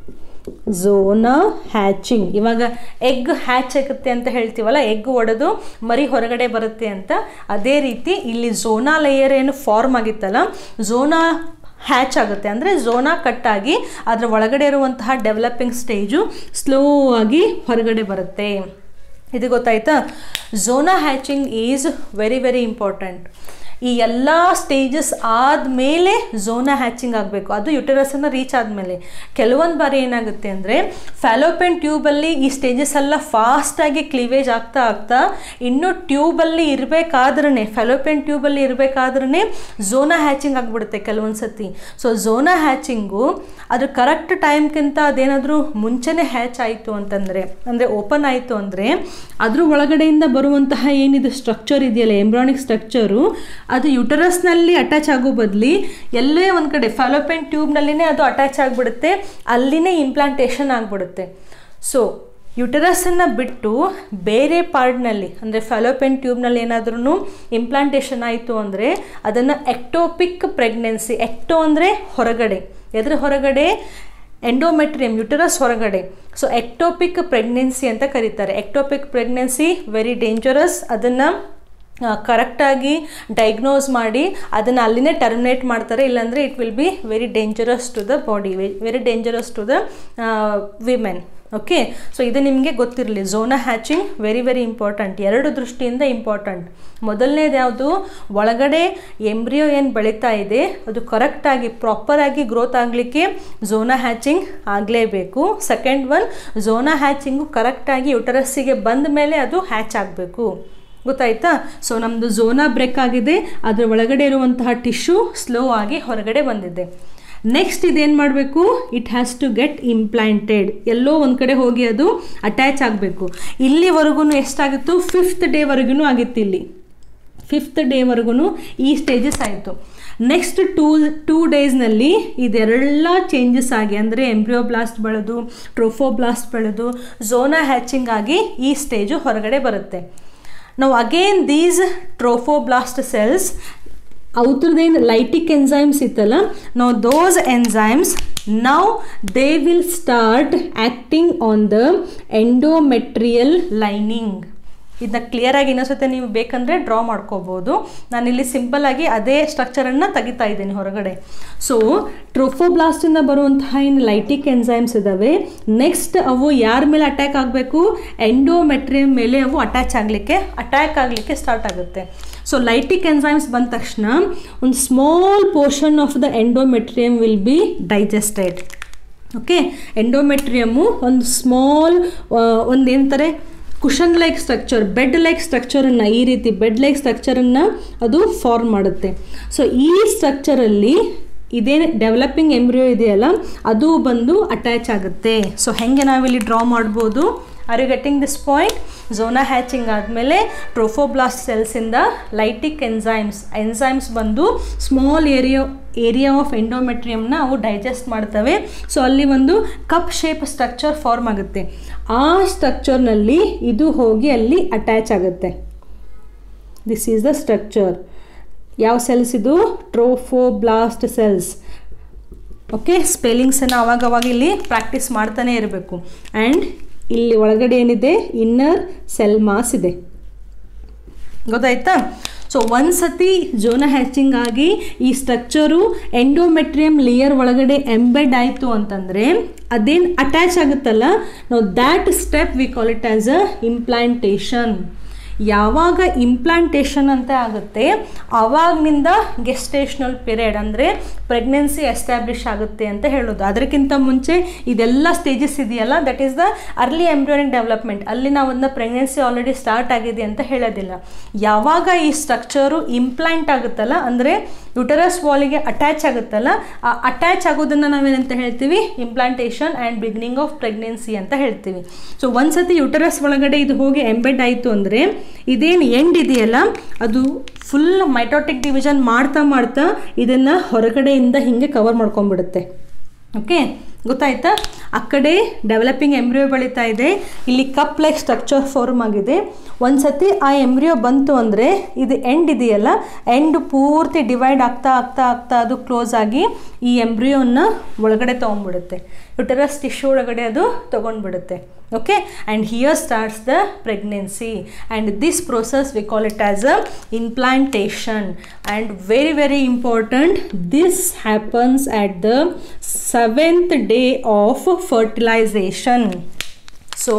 S1: zona hatching ಇವಾಗ egg hatch ಆಗುತ್ತೆ ಅಂತ ಹೇಳ್ತೀವಲ್ಲ ಎಗ್ ಒಡೆದು ಮರಿ ಹೊರಗಡೆ ಬರುತ್ತೆ ಅಂತ ಅದೇ ರೀತಿ ಇಲ್ಲಿ ಝೋನಾ ಲೇಯರ್ ಏನು ಫಾರ್ಮ್ ಆಗಿತ್ತಲ್ಲ ಝೋನಾ ಹ್ಯಾಚ್ ಆಗುತ್ತೆ ಅಂದರೆ ಝೋನಾ ಕಟ್ಟಾಗಿ ಅದರ ಒಳಗಡೆ ಇರುವಂತಹ ಡೆವಲಪಿಂಗ್ ಸ್ಟೇಜು ಸ್ಲೋ ಆಗಿ ಹೊರಗಡೆ ಬರುತ್ತೆ ಇದು ಗೊತ್ತಾಯ್ತಾ zona hatching is very very important ಈ ಎಲ್ಲ ಸ್ಟೇಜಸ್ ಆದಮೇಲೆ ಝೋನಾ ಹ್ಯಾಚಿಂಗ್ ಆಗಬೇಕು ಅದು ಯುಟರಸನ್ನು ರೀಚ್ ಆದಮೇಲೆ ಕೆಲವೊಂದು ಬಾರಿ ಏನಾಗುತ್ತೆ ಅಂದರೆ ಫ್ಯಾಲೋಪೆನ್ ಟ್ಯೂಬಲ್ಲಿ ಈ ಸ್ಟೇಜಸ್ ಎಲ್ಲ ಫಾಸ್ಟಾಗಿ ಕ್ಲೀವೇಜ್ ಆಗ್ತಾ ಆಗ್ತಾ ಇನ್ನೂ ಟ್ಯೂಬಲ್ಲಿ ಇರಬೇಕಾದ್ರೇ ಫ್ಯಾಲೋಪೆನ್ ಟ್ಯೂಬಲ್ಲಿ ಇರಬೇಕಾದ್ರೇ ಝೋನಾ ಹ್ಯಾಚಿಂಗ್ ಆಗಿಬಿಡುತ್ತೆ ಕೆಲವೊಂದು ಸತಿ ಸೊ ಝೋನಾ ಹ್ಯಾಚಿಂಗು ಅದ್ರ ಕರೆಕ್ಟ್ ಟೈಮ್ಗಿಂತ ಅದೇನಾದರೂ ಮುಂಚೆನೇ ಹ್ಯಾಚ್ ಆಯಿತು ಅಂತಂದರೆ ಅಂದರೆ ಓಪನ್ ಆಯಿತು ಅಂದರೆ ಅದ್ರ ಒಳಗಡೆಯಿಂದ ಬರುವಂತಹ ಏನಿದು ಸ್ಟ್ರಕ್ಚರ್ ಇದೆಯಲ್ಲ ಎಂಬ್ರಾನಿಕ್ ಸ್ಟ್ರಕ್ಚರು ಅದು ಯುಟರಸ್ನಲ್ಲಿ ಅಟ್ಯಾಚ್ ಆಗೋ ಬದಲಿ ಎಲ್ಲೇ ಒಂದು ಕಡೆ ಫಾಲೋಪೆನ್ ಟ್ಯೂಬ್ನಲ್ಲಿನೇ ಅದು ಅಟ್ಯಾಚ್ ಆಗಿಬಿಡುತ್ತೆ ಅಲ್ಲಿನೇ ಇಂಪ್ಲಾಂಟೇಷನ್ ಆಗಿಬಿಡುತ್ತೆ ಸೊ ಯುಟರಸನ್ನು ಬಿಟ್ಟು ಬೇರೆ ಪಾರ್ಟ್ನಲ್ಲಿ ಅಂದರೆ ಫಾಲೋಪೆನ್ ಟ್ಯೂಬ್ನಲ್ಲಿ ಏನಾದ್ರೂ ಇಂಪ್ಲಾಂಟೇಷನ್ ಆಯಿತು ಅಂದರೆ ಅದನ್ನು ಎಕ್ಟೋಪಿಕ್ ಪ್ರೆಗ್ನೆನ್ಸಿ ಎಕ್ಟೋ ಅಂದರೆ ಹೊರಗಡೆ ಎದ್ರ ಹೊರಗಡೆ ಎಂಡೋಮೆಟ್ರಿಯಮ್ ಯುಟರಸ್ ಹೊರಗಡೆ ಸೊ ಎಕ್ಟೋಪಿಕ್ ಪ್ರೆಗ್ನೆನ್ಸಿ ಅಂತ ಕರೀತಾರೆ ಎಕ್ಟೋಪಿಕ್ ಪ್ರೆಗ್ನೆನ್ಸಿ ವೆರಿ ಡೇಂಜರಸ್ ಅದನ್ನು ಕರೆಕ್ಟಾಗಿ ಡೈಗ್ನೋಸ್ ಮಾಡಿ ಅದನ್ನು ಅಲ್ಲಿನೇ ಟರ್ಮಿನೇಟ್ ಮಾಡ್ತಾರೆ ಇಲ್ಲಾಂದರೆ it will be very dangerous to the body very dangerous to the women okay so ಇದು ನಿಮಗೆ ಗೊತ್ತಿರಲಿ zona hatching very very important ಎರಡು ದೃಷ್ಟಿಯಿಂದ ಇಂಪಾರ್ಟೆಂಟ್ ಮೊದಲನೇದು ಯಾವುದು ಒಳಗಡೆ ಎಂಬ್ರಿಯೋ ಏನು ಬೆಳೀತಾ ಇದೆ ಅದು ಕರೆಕ್ಟಾಗಿ ಪ್ರಾಪರಾಗಿ ಗ್ರೋತ್ ಆಗಲಿಕ್ಕೆ ಝೋನಾ ಹ್ಯಾಚಿಂಗ್ ಆಗಲೇಬೇಕು ಸೆಕೆಂಡ್ ಒನ್ ಝೋನಾ ಹ್ಯಾಚಿಂಗು ಕರೆಕ್ಟಾಗಿ ಯುಟರಸ್ಸಿಗೆ ಬಂದ ಮೇಲೆ ಅದು ಹ್ಯಾಚ್ ಆಗಬೇಕು ಗೊತ್ತಾಯ್ತಾ ಸೊ ನಮ್ಮದು ಝೋನಾ ಬ್ರೇಕ್ ಆಗಿದೆ ಅದರ ಒಳಗಡೆ ಇರುವಂತಹ ಟಿಶ್ಯೂ ಸ್ಲೋ ಆಗಿ ಹೊರಗಡೆ ಬಂದಿದೆ ನೆಕ್ಸ್ಟ್ ಇದೇನು ಮಾಡಬೇಕು it has to get implanted ಎಲ್ಲೋ ಒಂದು ಕಡೆ ಹೋಗಿ ಅದು ಅಟ್ಯಾಚ್ ಆಗಬೇಕು ಇಲ್ಲಿವರೆಗೂ ಎಷ್ಟಾಗಿತ್ತು ಫಿಫ್ತ್ ಡೇವರೆಗೂ ಆಗಿತ್ತು ಇಲ್ಲಿ ಫಿಫ್ತ್ ಡೇವರೆಗೂ ಈ ಸ್ಟೇಜಸ್ ಆಯಿತು ನೆಕ್ಸ್ಟ್ ಟೂ ಟೂ ಡೇಸ್ನಲ್ಲಿ ಇದೆಲ್ಲ ಚೇಂಜಸ್ ಆಗಿ ಅಂದರೆ ಎಂಬ್ರಿಯೋಬ್ಲಾಸ್ಟ್ ಬೆಳೆದು ಟ್ರೋಫೋಬ್ಲಾಸ್ಟ್ ಬೆಳೆದು ಝೋನಾ ಹ್ಯಾಚಿಂಗ್ ಆಗಿ ಈ ಸ್ಟೇಜು ಹೊರಗಡೆ ಬರುತ್ತೆ ನಾವು ಅಗೇನ್ ದೀಸ್ ಟ್ರೋಫೋಬ್ಲಾಸ್ಟ್ ಸೆಲ್ಸ್ ಅವ್ರದ್ದೇನು ಲೈಟಿಕ್ ಎನ್ಸೈಮ್ಸ್ ಇತ್ತಲ್ಲ ನಾವು ದೋಸ್ ಎನ್ಸೈಮ್ಸ್ ನಾವು they will start acting on the endometrial lining ಇದನ್ನ ಕ್ಲಿಯರಾಗಿ ಇನ್ನೊಂದ್ಸತಿ ನೀವು ಬೇಕಂದರೆ ಡ್ರಾ ಮಾಡ್ಕೋಬೋದು ನಾನಿಲ್ಲಿ ಸಿಂಪಲ್ಲಾಗಿ ಅದೇ ಸ್ಟ್ರಕ್ಚರನ್ನು ತೆಗಿತಾ ಇದ್ದೀನಿ ಹೊರಗಡೆ ಸೊ ಟ್ರೋಫೋಬ್ಲಾಸ್ಟಿಂದ ಬರುವಂತಹ ಏನು ಲೈಟಿಕ್ ಎನ್ಸೈಮ್ಸ್ ಇದ್ದಾವೆ ನೆಕ್ಸ್ಟ್ ಅವು ಯಾರ ಮೇಲೆ ಅಟ್ಯಾಕ್ ಆಗಬೇಕು ಎಂಡೋಮೆಟ್ರಿಯಮ್ ಮೇಲೆ ಅವು ಅಟ್ಯಾಚ್ ಆಗಲಿಕ್ಕೆ ಅಟ್ಯಾಕ್ ಆಗಲಿಕ್ಕೆ ಸ್ಟಾರ್ಟ್ ಆಗುತ್ತೆ ಸೊ ಲೈಟಿಕ್ ಎನ್ಸೈಮ್ಸ್ ಬಂದ ತಕ್ಷಣ ಒಂದು small portion of the endometrium will be digested okay endometrium ಒಂದು ಸ್ಮಾಲ್ ಒಂದು ಏನಂತಾರೆ cushion like structure bed like ಸ್ಟ್ರಕ್ಚರನ್ನು ಈ ರೀತಿ ಬೆಡ್ ಲೈಕ್ ಸ್ಟ್ರಕ್ಚರನ್ನು ಅದು ಫಾರ್ಮ್ ಮಾಡುತ್ತೆ ಸೊ ಈ ಸ್ಟ್ರಕ್ಚರಲ್ಲಿ ಇದೇನು ಡೆವಲಪಿಂಗ್ ಎಂಬ್ರಿಯೋ ಇದೆಯಲ್ಲ ಅದು ಬಂದು ಅಟ್ಯಾಚ್ ಆಗುತ್ತೆ ಸೊ ಹೆಂಗೆ ನಾವಿಲ್ಲಿ ಡ್ರಾ ಮಾಡ್ಬೋದು are you getting this point zona hatching ಆದಮೇಲೆ ಟ್ರೋಫೋಬ್ಲಾಸ್ಟ್ ಸೆಲ್ಸಿಂದ ಲೈಟಿಕ್ ಎನ್ಸೈಮ್ಸ್ ಎನ್ಸೈಮ್ಸ್ ಬಂದು ಸ್ಮಾಲ್ ಏರಿಯಾ ಏರಿಯಾ ಆಫ್ ಎಂಡೋಮೆಟ್ರಿಯಮ್ನ ಅವು ಡೈಜೆಸ್ಟ್ ಮಾಡ್ತವೆ ಸೊ ಅಲ್ಲಿ ಒಂದು ಕಪ್ ಶೇಪ್ ಸ್ಟ್ರಕ್ಚರ್ ಫಾರ್ಮ್ ಆಗುತ್ತೆ ಆ ಸ್ಟ್ರಕ್ಚರ್ನಲ್ಲಿ ಇದು ಹೋಗಿ ಅಲ್ಲಿ ಅಟ್ಯಾಚ್ ಆಗುತ್ತೆ ದಿಸ್ ಈಸ್ ದ ಸ್ಟ್ರಕ್ಚರ್ ಯಾವ ಸೆಲ್ಸ್ ಇದು ಟ್ರೋಫೋಬ್ಲಾಸ್ಟ್ ಸೆಲ್ಸ್ ಓಕೆ ಸ್ಪೆಲ್ಲಿಂಗ್ಸನ್ನು ಅವಾಗವಾಗ ಇಲ್ಲಿ ಪ್ರಾಕ್ಟೀಸ್ ಮಾಡ್ತಾನೆ ಇರಬೇಕು ಆ್ಯಂಡ್ ಇಲ್ಲಿ ಒಳಗಡೆ ಏನಿದೆ ಇನ್ನರ್ ಸೆಲ್ ಮಾಸ್ ಇದೆ ಗೊತ್ತಾಯ್ತಾ ಸೊ ಒಂದು ಸತಿ ಜೋನ ಹ್ಯಾಚಿಂಗ್ ಆಗಿ ಈ ಸ್ಟ್ರಕ್ಚರು ಎಂಡೋಮೆಟ್ರಿಯಮ್ ಲೇಯರ್ ಒಳಗಡೆ ಎಂಬೆಡ್ ಆಯಿತು ಅಂತಂದರೆ ಅದೇನು ಅಟ್ಯಾಚ್ ಆಗುತ್ತಲ್ಲ ನಾವು that step we call it as a implantation ಯಾವಾಗ ಇಂಪ್ಲಾಂಟೇಷನ್ ಅಂತ ಆಗುತ್ತೆ ಆವಾಗನಿಂದ ಗೆಸ್ಟೇಷನಲ್ ಪೀರಿಯಡ್ ಅಂದರೆ ಪ್ರೆಗ್ನೆನ್ಸಿ ಎಸ್ಟಾಬ್ಲಿಷ್ ಆಗುತ್ತೆ ಅಂತ ಹೇಳೋದು ಅದಕ್ಕಿಂತ ಮುಂಚೆ ಇದೆಲ್ಲ ಸ್ಟೇಜಸ್ ಇದೆಯಲ್ಲ that is the early embryonic development ಅಲ್ಲಿ ನಾವು ಅದನ್ನ ಪ್ರೆಗ್ನೆನ್ಸಿ ಆಲ್ರೆಡಿ ಸ್ಟಾರ್ಟ್ ಆಗಿದೆ ಅಂತ ಹೇಳೋದಿಲ್ಲ ಯಾವಾಗ ಈ ಸ್ಟ್ರಕ್ಚರು ಇಂಪ್ಲಾಂಟ್ ಆಗುತ್ತಲ್ಲ ಅಂದರೆ ಯುಟರಸ್ ವಾಲಿಗೆ ಅಟ್ಯಾಚ್ ಆಗುತ್ತಲ್ಲ ಆ ಅಟ್ಯಾಚ್ ಆಗೋದನ್ನು ನಾವೇನಂತ ಹೇಳ್ತೀವಿ implantation and beginning of pregnancy ಅಂತ ಹೇಳ್ತೀವಿ ಸೊ ಒಂದ್ಸತಿ ಯುಟರಸ್ ಒಳಗಡೆ ಇದು ಹೋಗಿ ಎಂಬೆಡ್ ಆಯಿತು ಅಂದರೆ ಇದೇನು ಎಂಡ್ ಇದೆಯಲ್ಲ ಅದು ಫುಲ್ ಮೈಟೋಟಿಕ್ ಡಿವಿಷನ್ ಮಾಡ್ತಾ ಮಾಡ್ತಾ ಇದನ್ನು ಹೊರಗಡೆಯಿಂದ ಹಿಂಗೆ ಕವರ್ ಮಾಡ್ಕೊಂಡ್ಬಿಡುತ್ತೆ ಓಕೆ ಗೊತ್ತಾಯ್ತಾ ಆ ಕಡೆ ಡೆವಲಪಿಂಗ್ ಎಂಬ್ರಿಯೋ ಬೆಳೀತಾ ಇದೆ ಇಲ್ಲಿ ಕಪ್ ಲೈಕ್ ಸ್ಟ್ರಕ್ಚರ್ ಫಾರ್ಮ್ ಆಗಿದೆ ಒಂದು ಸತಿ ಆ ಎಂಬ್ರಿಯೋ ಬಂತು ಅಂದರೆ ಇದು ಎಂಡ್ ಇದೆಯಲ್ಲ ಎಂಡ್ ಪೂರ್ತಿ ಡಿವೈಡ್ ಆಗ್ತಾ ಆಗ್ತಾ ಆಗ್ತಾ ಅದು ಕ್ಲೋಸ್ ಆಗಿ ಈ ಎಂಬ್ರಿಯೋನ ಒಳಗಡೆ ತೊಗೊಂಡ್ಬಿಡುತ್ತೆ ಯುಟರಸ್ ಟಿಶ್ಯೂ ಒಳಗಡೆ ಅದು ತೊಗೊಂಡ್ಬಿಡುತ್ತೆ okay and here starts the pregnancy and this process we call it as a implantation and very very important this happens at the seventh day of fertilization so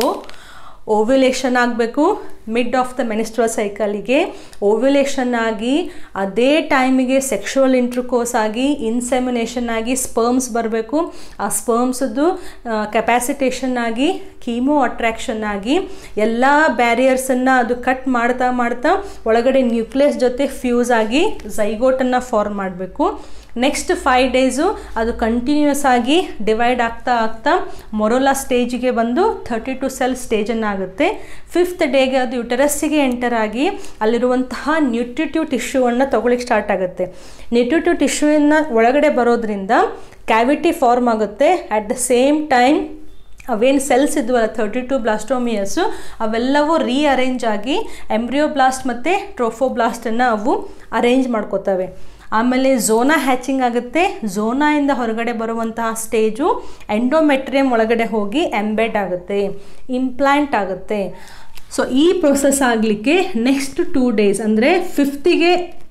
S1: ovulation ಆಗಬೇಕು mid of the menstrual ಸೈಕಲಿಗೆ ovulation ಆಗಿ ಅದೇ ಟೈಮಿಗೆ sexual ಇಂಟ್ರಕೋರ್ಸ್ ಆಗಿ insemination ಆಗಿ sperms ಬರಬೇಕು ಆ ಸ್ಪರ್ಮ್ಸದ್ದು ಕೆಪಾಸಿಟೇಷನ್ ಆಗಿ ಕೀಮೋ ಅಟ್ರಾಕ್ಷನ್ ಆಗಿ ಎಲ್ಲ ಬ್ಯಾರಿಯರ್ಸನ್ನು ಅದು ಕಟ್ ಮಾಡ್ತಾ ಮಾಡ್ತಾ ಒಳಗಡೆ ನ್ಯೂಕ್ಲಿಯಸ್ ಜೊತೆ ಫ್ಯೂಸ್ ಆಗಿ ಝೈಗೋಟನ್ನು ಫಾರ್ಮ್ ಮಾಡಬೇಕು ನೆಕ್ಸ್ಟ್ ಫೈವ್ ಡೇಸು ಅದು ಕಂಟಿನ್ಯೂಸ್ ಆಗಿ ಡಿವೈಡ್ ಆಗ್ತಾ ಆಗ್ತಾ ಮೊರೋಲಾ ಸ್ಟೇಜಿಗೆ ಬಂದು ಥರ್ಟಿ ಟು ಸೆಲ್ ಸ್ಟೇಜನ್ನು ಆಗುತ್ತೆ ಫಿಫ್ತ್ ಡೇಗೆ ಅದು ಯುಟರಸ್ಸಿಗೆ ಎಂಟರ್ ಆಗಿ ಅಲ್ಲಿರುವಂತಹ ನ್ಯೂಟ್ರಿಟಿವ್ ಟಿಶ್ಯೂವನ್ನು ತೊಗೊಳಿಕ್ಕೆ ಸ್ಟಾರ್ಟ್ ಆಗುತ್ತೆ ನ್ಯೂಟ್ರಿಟಿವ್ ಟಿಶ್ಯೂನ ಒಳಗಡೆ ಬರೋದ್ರಿಂದ ಕ್ಯಾವಿಟಿ ಫಾರ್ಮ್ ಆಗುತ್ತೆ ಅಟ್ ದ ಸೇಮ್ ಟೈಮ್ ಅವೇನು ಸೆಲ್ಸ್ ಇದ್ವಲ್ಲ ಥರ್ಟಿ ಟು ಬ್ಲಾಸ್ಟೋಮಿಯಸ್ಸು ಅವೆಲ್ಲವೂ ರೀಅರೇಂಜ್ ಆಗಿ ಎಂಬ್ರಿಯೋ ಬ್ಲಾಸ್ಟ್ ಮತ್ತು ಟ್ರೋಫೋಬ್ಲಾಸ್ಟನ್ನು ಅವು ಅರೇಂಜ್ ಮಾಡ್ಕೋತವೆ ಆಮೇಲೆ ಝೋನಾ ಹ್ಯಾಚಿಂಗ್ ಆಗುತ್ತೆ ಝೋನಾಯಿಂದ ಹೊರಗಡೆ ಬರುವಂತಹ ಸ್ಟೇಜು ಎಂಡೋಮೆಟ್ರಿಯಮ್ ಒಳಗಡೆ ಹೋಗಿ ಎಂಬೆಡ್ ಆಗುತ್ತೆ ಇಂಪ್ಲಾಂಟ್ ಆಗುತ್ತೆ ಸೊ ಈ ಪ್ರೊಸೆಸ್ ಆಗಲಿಕ್ಕೆ ನೆಕ್ಸ್ಟ್ ಟೂ ಡೇಸ್ ಅಂದರೆ ಫಿಫ್ತಿಗೆ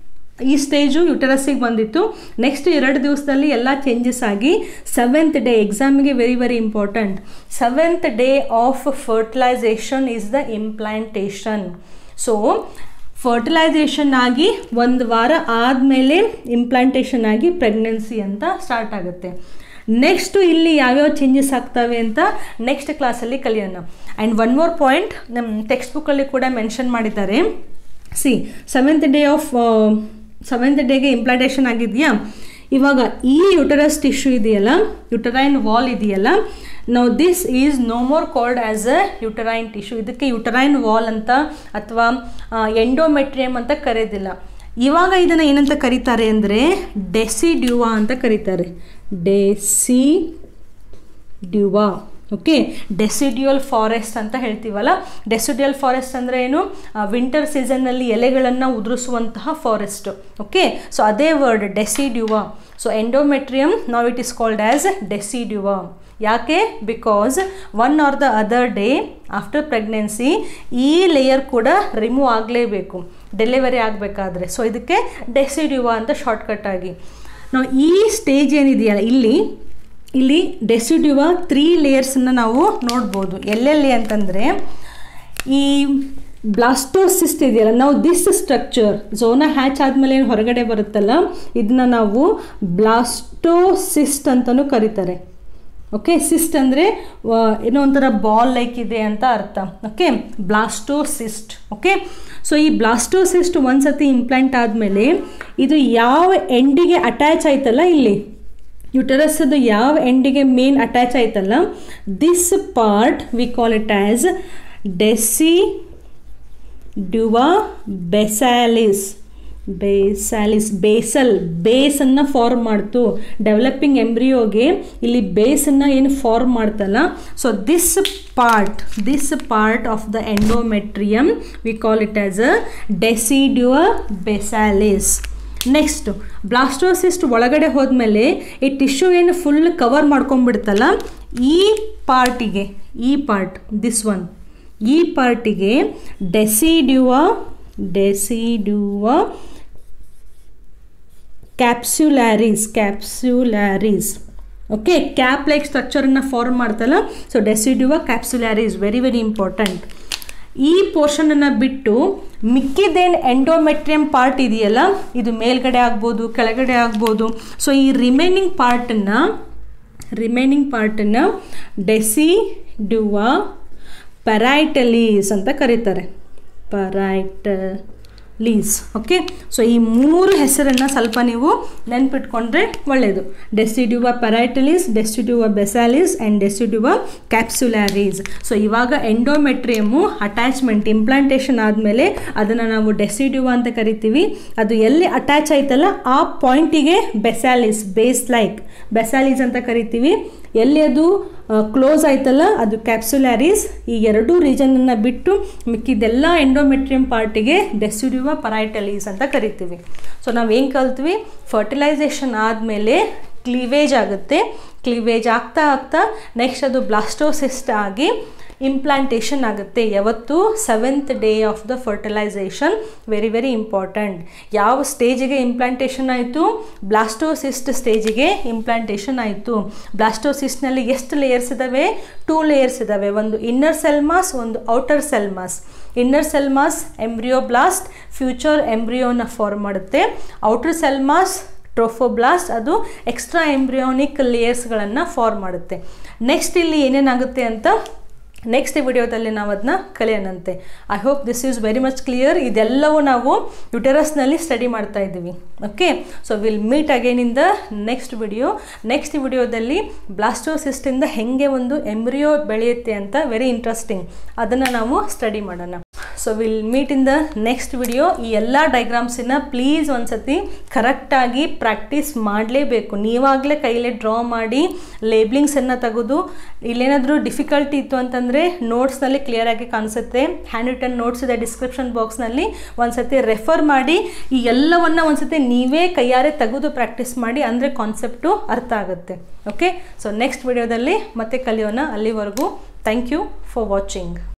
S1: ಈ ಸ್ಟೇಜು ಯುಟರಸ್ಸಿಗೆ ಬಂದಿತ್ತು ನೆಕ್ಸ್ಟ್ ಎರಡು ದಿವಸದಲ್ಲಿ ಎಲ್ಲ ಚೇಂಜಸ್ ಆಗಿ ಸೆವೆಂತ್ ಡೇ ಎಕ್ಸಾಮಿಗೆ very very important seventh day of fertilization is the implantation so fertilization ಆಗಿ ಒಂದು ವಾರ ಆದಮೇಲೆ ಇಂಪ್ಲಾಂಟೇಷನ್ ಆಗಿ ಪ್ರೆಗ್ನೆನ್ಸಿ ಅಂತ ಸ್ಟಾರ್ಟ್ ಆಗುತ್ತೆ ನೆಕ್ಸ್ಟು ಇಲ್ಲಿ ಯಾವ್ಯಾವ ಚೇಂಜಸ್ ಆಗ್ತವೆ ಅಂತ ನೆಕ್ಸ್ಟ್ ಕ್ಲಾಸಲ್ಲಿ ಕಲಿಯೋಣ ಆ್ಯಂಡ್ ಒನ್ ಮೋರ್ ಪಾಯಿಂಟ್ ನಮ್ಮ ಟೆಕ್ಸ್ಟ್ ಬುಕ್ಕಲ್ಲಿ ಕೂಡ ಮೆನ್ಷನ್ ಮಾಡಿದ್ದಾರೆ see seventh day of seventh ಡೇಗೆ ಇಂಪ್ಲಾಂಟೇಷನ್ ಆಗಿದೆಯಾ ಇವಾಗ ಈ ಯುಟರಸ್ ಟಿಶ್ಯೂ ಇದೆಯಲ್ಲ ಯುಟರೈನ್ ವಾಲ್ ಇದೆಯಲ್ಲ ನಾವು this is no more called as a uterine tissue ಇದಕ್ಕೆ ಯುಟರೈನ್ ವಾಲ್ ಅಂತ ಅಥವಾ ಎಂಡೋಮೆಟ್ರಿಯಮ್ ಅಂತ ಕರೆಯೋದಿಲ್ಲ ಇವಾಗ ಇದನ್ನು ಏನಂತ ಕರೀತಾರೆ ಅಂದರೆ ಡೆಸಿಡ್ಯುವಾ ಅಂತ ಕರೀತಾರೆ decidua okay decidual forest ಅಂತ ಹೇಳ್ತೀವಲ್ಲ ಡೆಸಿಡ್ಯುಯಲ್ ಫಾರೆಸ್ಟ್ ಅಂದರೆ ಏನು ವಿಂಟರ್ ಸೀಸನ್ನಲ್ಲಿ ಎಲೆಗಳನ್ನು ಉದುರಿಸುವಂತಹ ಫಾರೆಸ್ಟ್ ಓಕೆ ಸೊ ಅದೇ ವರ್ಡ್ ಡೆಸಿಡ್ಯುವಾ ಸೊ ಎಂಡೋಮೆಟ್ರಿಯಮ್ ನಾವ್ it is called as decidua ಯಾಕೆ because one or the other day after pregnancy ಈ ಲೇಯರ್ ಕೂಡ ರಿಮೂವ್ ಆಗಲೇಬೇಕು ಡೆಲಿವರಿ ಆಗಬೇಕಾದ್ರೆ ಸೊ ಇದಕ್ಕೆ ಡೆಸಿಡ್ಯುವಾ ಅಂತ ಶಾರ್ಟ್ಕಟ್ ಆಗಿ ನಾವು ಈ ಸ್ಟೇಜ್ ಏನಿದೆಯಲ್ಲ ಇಲ್ಲಿ ಇಲ್ಲಿ ಡೆಸಿಡ್ಯುವಾ ತ್ರೀ ಲೇಯರ್ಸನ್ನು ನಾವು ನೋಡ್ಬೋದು ಎಲ್ಲೆಲ್ಲಿ ಅಂತಂದರೆ ಈ ಬ್ಲಾಸ್ಟೋಸಿಸ್ಟ್ ಇದೆಯಲ್ಲ ನಾವು ದಿಸ್ ಸ್ಟ್ರಕ್ಚರ್ ಝೋನ ಹ್ಯಾಚ್ ಆದಮೇಲೆ ಏನು ಹೊರಗಡೆ ಬರುತ್ತಲ್ಲ ಇದನ್ನ ನಾವು ಬ್ಲಾಸ್ಟೋಸಿಸ್ಟ್ ಅಂತಲೂ ಕರೀತಾರೆ ಓಕೆ ಸಿಸ್ಟ್ ಅಂದರೆ ಏನೋ ಒಂಥರ ಬಾಲ್ ಲೈಕ್ ಇದೆ ಅಂತ ಅರ್ಥ ಓಕೆ ಬ್ಲಾಸ್ಟೋಸಿಸ್ಟ್ ಓಕೆ ಸೊ ಈ ಬ್ಲಾಸ್ಟೋಸಿಸ್ಟ್ ಒಂದು ಸತಿ ಇಂಪ್ಲಾಂಟ್ ಆದಮೇಲೆ ಇದು ಯಾವ ಎಂಡಿಗೆ ಅಟ್ಯಾಚ್ ಆಯ್ತಲ್ಲ ಇಲ್ಲಿ ಯುಟರಸ್ದು ಯಾವ ಎಂಡಿಗೆ ಮೇನ್ ಅಟ್ಯಾಚ್ ಆಯ್ತಲ್ಲ this part we call it as decidua basalis basalis basal ಬೇಸನ್ನು ಫಾರ್ಮ್ ಮಾಡ್ತು ಡೆವಲಪಿಂಗ್ ಎಂಬ್ರಿಯೋಗೆ ಇಲ್ಲಿ ಬೇಸನ್ನು ಏನು ಫಾರ್ಮ್ ಮಾಡ್ತಲ್ಲ so this part this part of the endometrium we call it as a decidua basalis next blastocyst ಒಳಗಡೆ ಹೋದ್ಮೇಲೆ ಈ ಟಿಶ್ಯೂ ಏನು ಫುಲ್ ಕವರ್ ಮಾಡ್ಕೊಂಡ್ಬಿಡ್ತಲ್ಲ ಈ ಪಾರ್ಟಿಗೆ ಈ ಪಾರ್ಟ್ ದಿಸ್ ಒನ್ ಈ ಪಾರ್ಟಿಗೆ decidua decidua capsularis capsularis okay cap like ಸ್ಟ್ರಕ್ಚರನ್ನು ಫಾರ್ಮ್ ಮಾಡ್ತಲ್ಲ so decidua capsularis very very important ಈ ಪೋರ್ಷನನ್ನು ಬಿಟ್ಟು ಮಿಕ್ಕಿದೇನು ಎಂಡೋಮೆಟ್ರಿಯಂ ಪಾರ್ಟ್ ಇದೆಯಲ್ಲ ಇದು ಮೇಲ್ಗಡೆ ಆಗ್ಬೋದು ಕೆಳಗಡೆ ಆಗ್ಬೋದು ಸೊ ಈ ರಿಮೈನಿಂಗ್ ಪಾರ್ಟನ್ನು ರಿಮೈನಿಂಗ್ ಪಾರ್ಟನ್ನು ಡೆಸಿಡುವ ಪರೈಟಲೀಸ್ ಅಂತ ಕರೀತಾರೆ ಪರೈಟಲೀಸ್ ಓಕೆ ಸೊ ಈ ಮೂರು ಹೆಸರನ್ನು ಸ್ವಲ್ಪ ನೀವು ನೆನ್ಪಿಟ್ಕೊಂಡ್ರೆ ಒಳ್ಳೆಯದು ಡೆಸಿಡ್ಯುವ ಪರೈಟಲೀಸ್ ಡೆಸಿಡ್ಯುವ ಬೆಸಾಲಿಸ್ ಆ್ಯಂಡ್ ಡೆಸಿಡ್ಯುವ ಕ್ಯಾಪ್ಸುಲ್ಯಾರೀಸ್ ಸೊ ಇವಾಗ ಎಂಡೋಮೆಟ್ರಿಯಮು ಅಟ್ಯಾಚ್ಮೆಂಟ್ ಇಂಪ್ಲಾಂಟೇಷನ್ ಆದಮೇಲೆ ಅದನ್ನು ನಾವು ಡೆಸಿಡ್ಯುವ ಅಂತ ಕರಿತೀವಿ ಅದು ಎಲ್ಲಿ ಅಟ್ಯಾಚ್ ಆಯ್ತಲ್ಲ ಆ ಪಾಯಿಂಟಿಗೆ ಬೆಸಾಲಿಸ್ ಬೇಸ್ ಲೈಕ್ ಬೆಸಾಲಿಸ್ ಅಂತ ಕರಿತೀವಿ ಎಲ್ಲಿ ಅದು ಕ್ಲೋಸ್ ಆಯ್ತಲ್ಲ ಅದು ಕ್ಯಾಪ್ಸುಲ್ಯಾರೀಸ್ ಈ ಎರಡೂ ರೀಜನನ್ನು ಬಿಟ್ಟು ಮಿಕ್ಕಿದೆಲ್ಲ ಎಂಡೋಮೆಟ್ರಿಯಂ ಪಾರ್ಟಿಗೆ ಡೆಸಿಡ್ಯುವ ಪರೈಟಲೀಸ್ ಅಂತ ಕರಿತೀವಿ ಸೊ ನಾವು ಏನು ಕಲ್ತ್ವಿ ಫರ್ಟಿಲೈಸೇಷನ್ ಆದಮೇಲೆ ಕ್ಲೀವೇಜ್ ಆಗುತ್ತೆ ಕ್ಲೀವೇಜ್ ಆಗ್ತಾ ಆಗ್ತಾ ನೆಕ್ಸ್ಟ್ ಅದು ಬ್ಲಾಸ್ಟೋಸಿಸ್ಟ್ ಆಗಿ ಇಂಪ್ಲಾಂಟೇಷನ್ ಆಗುತ್ತೆ ಯಾವತ್ತು seventh day of the fertilization very very important ಯಾವ ಸ್ಟೇಜಿಗೆ ಇಂಪ್ಲಾಂಟೇಷನ್ ಆಯಿತು ಬ್ಲಾಸ್ಟೋಸಿಸ್ಟ್ ಸ್ಟೇಜಿಗೆ ಇಂಪ್ಲಾಂಟೇಷನ್ ಆಯಿತು ಬ್ಲಾಸ್ಟೋಸಿಸ್ಟ್ನಲ್ಲಿ ಎಷ್ಟು ಲೇಯರ್ಸ್ ಇದ್ದಾವೆ ಟೂ ಲೇಯರ್ಸ್ ಇದ್ದಾವೆ ಒಂದು ಇನ್ನರ್ ಸೆಲ್ ಮಾಸ್ ಒಂದು outer cell mass inner cell mass embryoblast future ಎಂಬ್ರಿಯೋನ ಫಾರ್ಮ್ ಮಾಡುತ್ತೆ ಔಟರ್ ಸೆಲ್ ಮಾಸ್ ಟ್ರೋಫೋಬ್ಲಾಸ್ಟ್ ಅದು ಎಕ್ಸ್ಟ್ರಾ ಎಂಬ್ರಿಯೋನಿಕ್ ಲೇಯರ್ಸ್ಗಳನ್ನು ಫಾರ್ಮ್ ಮಾಡುತ್ತೆ ನೆಕ್ಸ್ಟ್ ಇಲ್ಲಿ ಏನೇನಾಗುತ್ತೆ ಅಂತ ನೆಕ್ಸ್ಟ್ ವಿಡಿಯೋದಲ್ಲಿ ನಾವು ಅದನ್ನ ಕಲಿಯೋಣಂತೆ I hope this is very much clear ಇದೆಲ್ಲವೂ ನಾವು ಯುಟೆರಸ್ನಲ್ಲಿ ಸ್ಟಡಿ ಮಾಡ್ತಾ ಇದ್ದೀವಿ okay so will meet again in the next video next ವಿಡಿಯೋದಲ್ಲಿ ಬ್ಲಾಸ್ಟೋಸಿಸ್ಟಿಂದ ಹೆಂಗೆ ಒಂದು ಎಂಬ್ರಿಯೋ ಬೆಳೆಯುತ್ತೆ ಅಂತ ವೆರಿ ಇಂಟ್ರೆಸ್ಟಿಂಗ್ ಅದನ್ನು ನಾವು ಸ್ಟಡಿ ಮಾಡೋಣ so will meet in the next video ಈ ಎಲ್ಲ ಡೈಗ್ರಾಮ್ಸನ್ನು ಪ್ಲೀಸ್ ಒಂದ್ಸತಿ ಕರೆಕ್ಟಾಗಿ ಪ್ರಾಕ್ಟೀಸ್ ಮಾಡಲೇಬೇಕು ನೀವಾಗಲೇ ಕೈಲೇ ಡ್ರಾ ಮಾಡಿ ಲೇಬ್ಲಿಂಗ್ಸನ್ನು ತೆಗೆದು ಇಲ್ಲೇನಾದರೂ ಡಿಫಿಕಲ್ಟಿ ಇತ್ತು ಅಂತಂದರೆ ನೋಟ್ಸ್ನಲ್ಲಿ ಕ್ಲಿಯರಾಗಿ ಕಾಣಿಸುತ್ತೆ ಹ್ಯಾಂಡ್ ರಿಟನ್ ನೋಟ್ಸ್ ಇದೆ ಡಿಸ್ಕ್ರಿಪ್ಷನ್ ಬಾಕ್ಸ್ನಲ್ಲಿ ಒಂದ್ಸತಿ ರೆಫರ್ ಮಾಡಿ ಈ ಎಲ್ಲವನ್ನ ಒಂದ್ಸತಿ ನೀವೇ ಕೈಯಾರೆ ತೆಗೆದು ಪ್ರಾಕ್ಟೀಸ್ ಮಾಡಿ ಅಂದರೆ ಕಾನ್ಸೆಪ್ಟು ಅರ್ಥ ಆಗುತ್ತೆ ಓಕೆ ಸೊ ನೆಕ್ಸ್ಟ್ ವಿಡಿಯೋದಲ್ಲಿ ಮತ್ತೆ ಕಲಿಯೋಣ ಅಲ್ಲಿವರೆಗೂ ಥ್ಯಾಂಕ್ ಯು ಫಾರ್ ವಾಚಿಂಗ್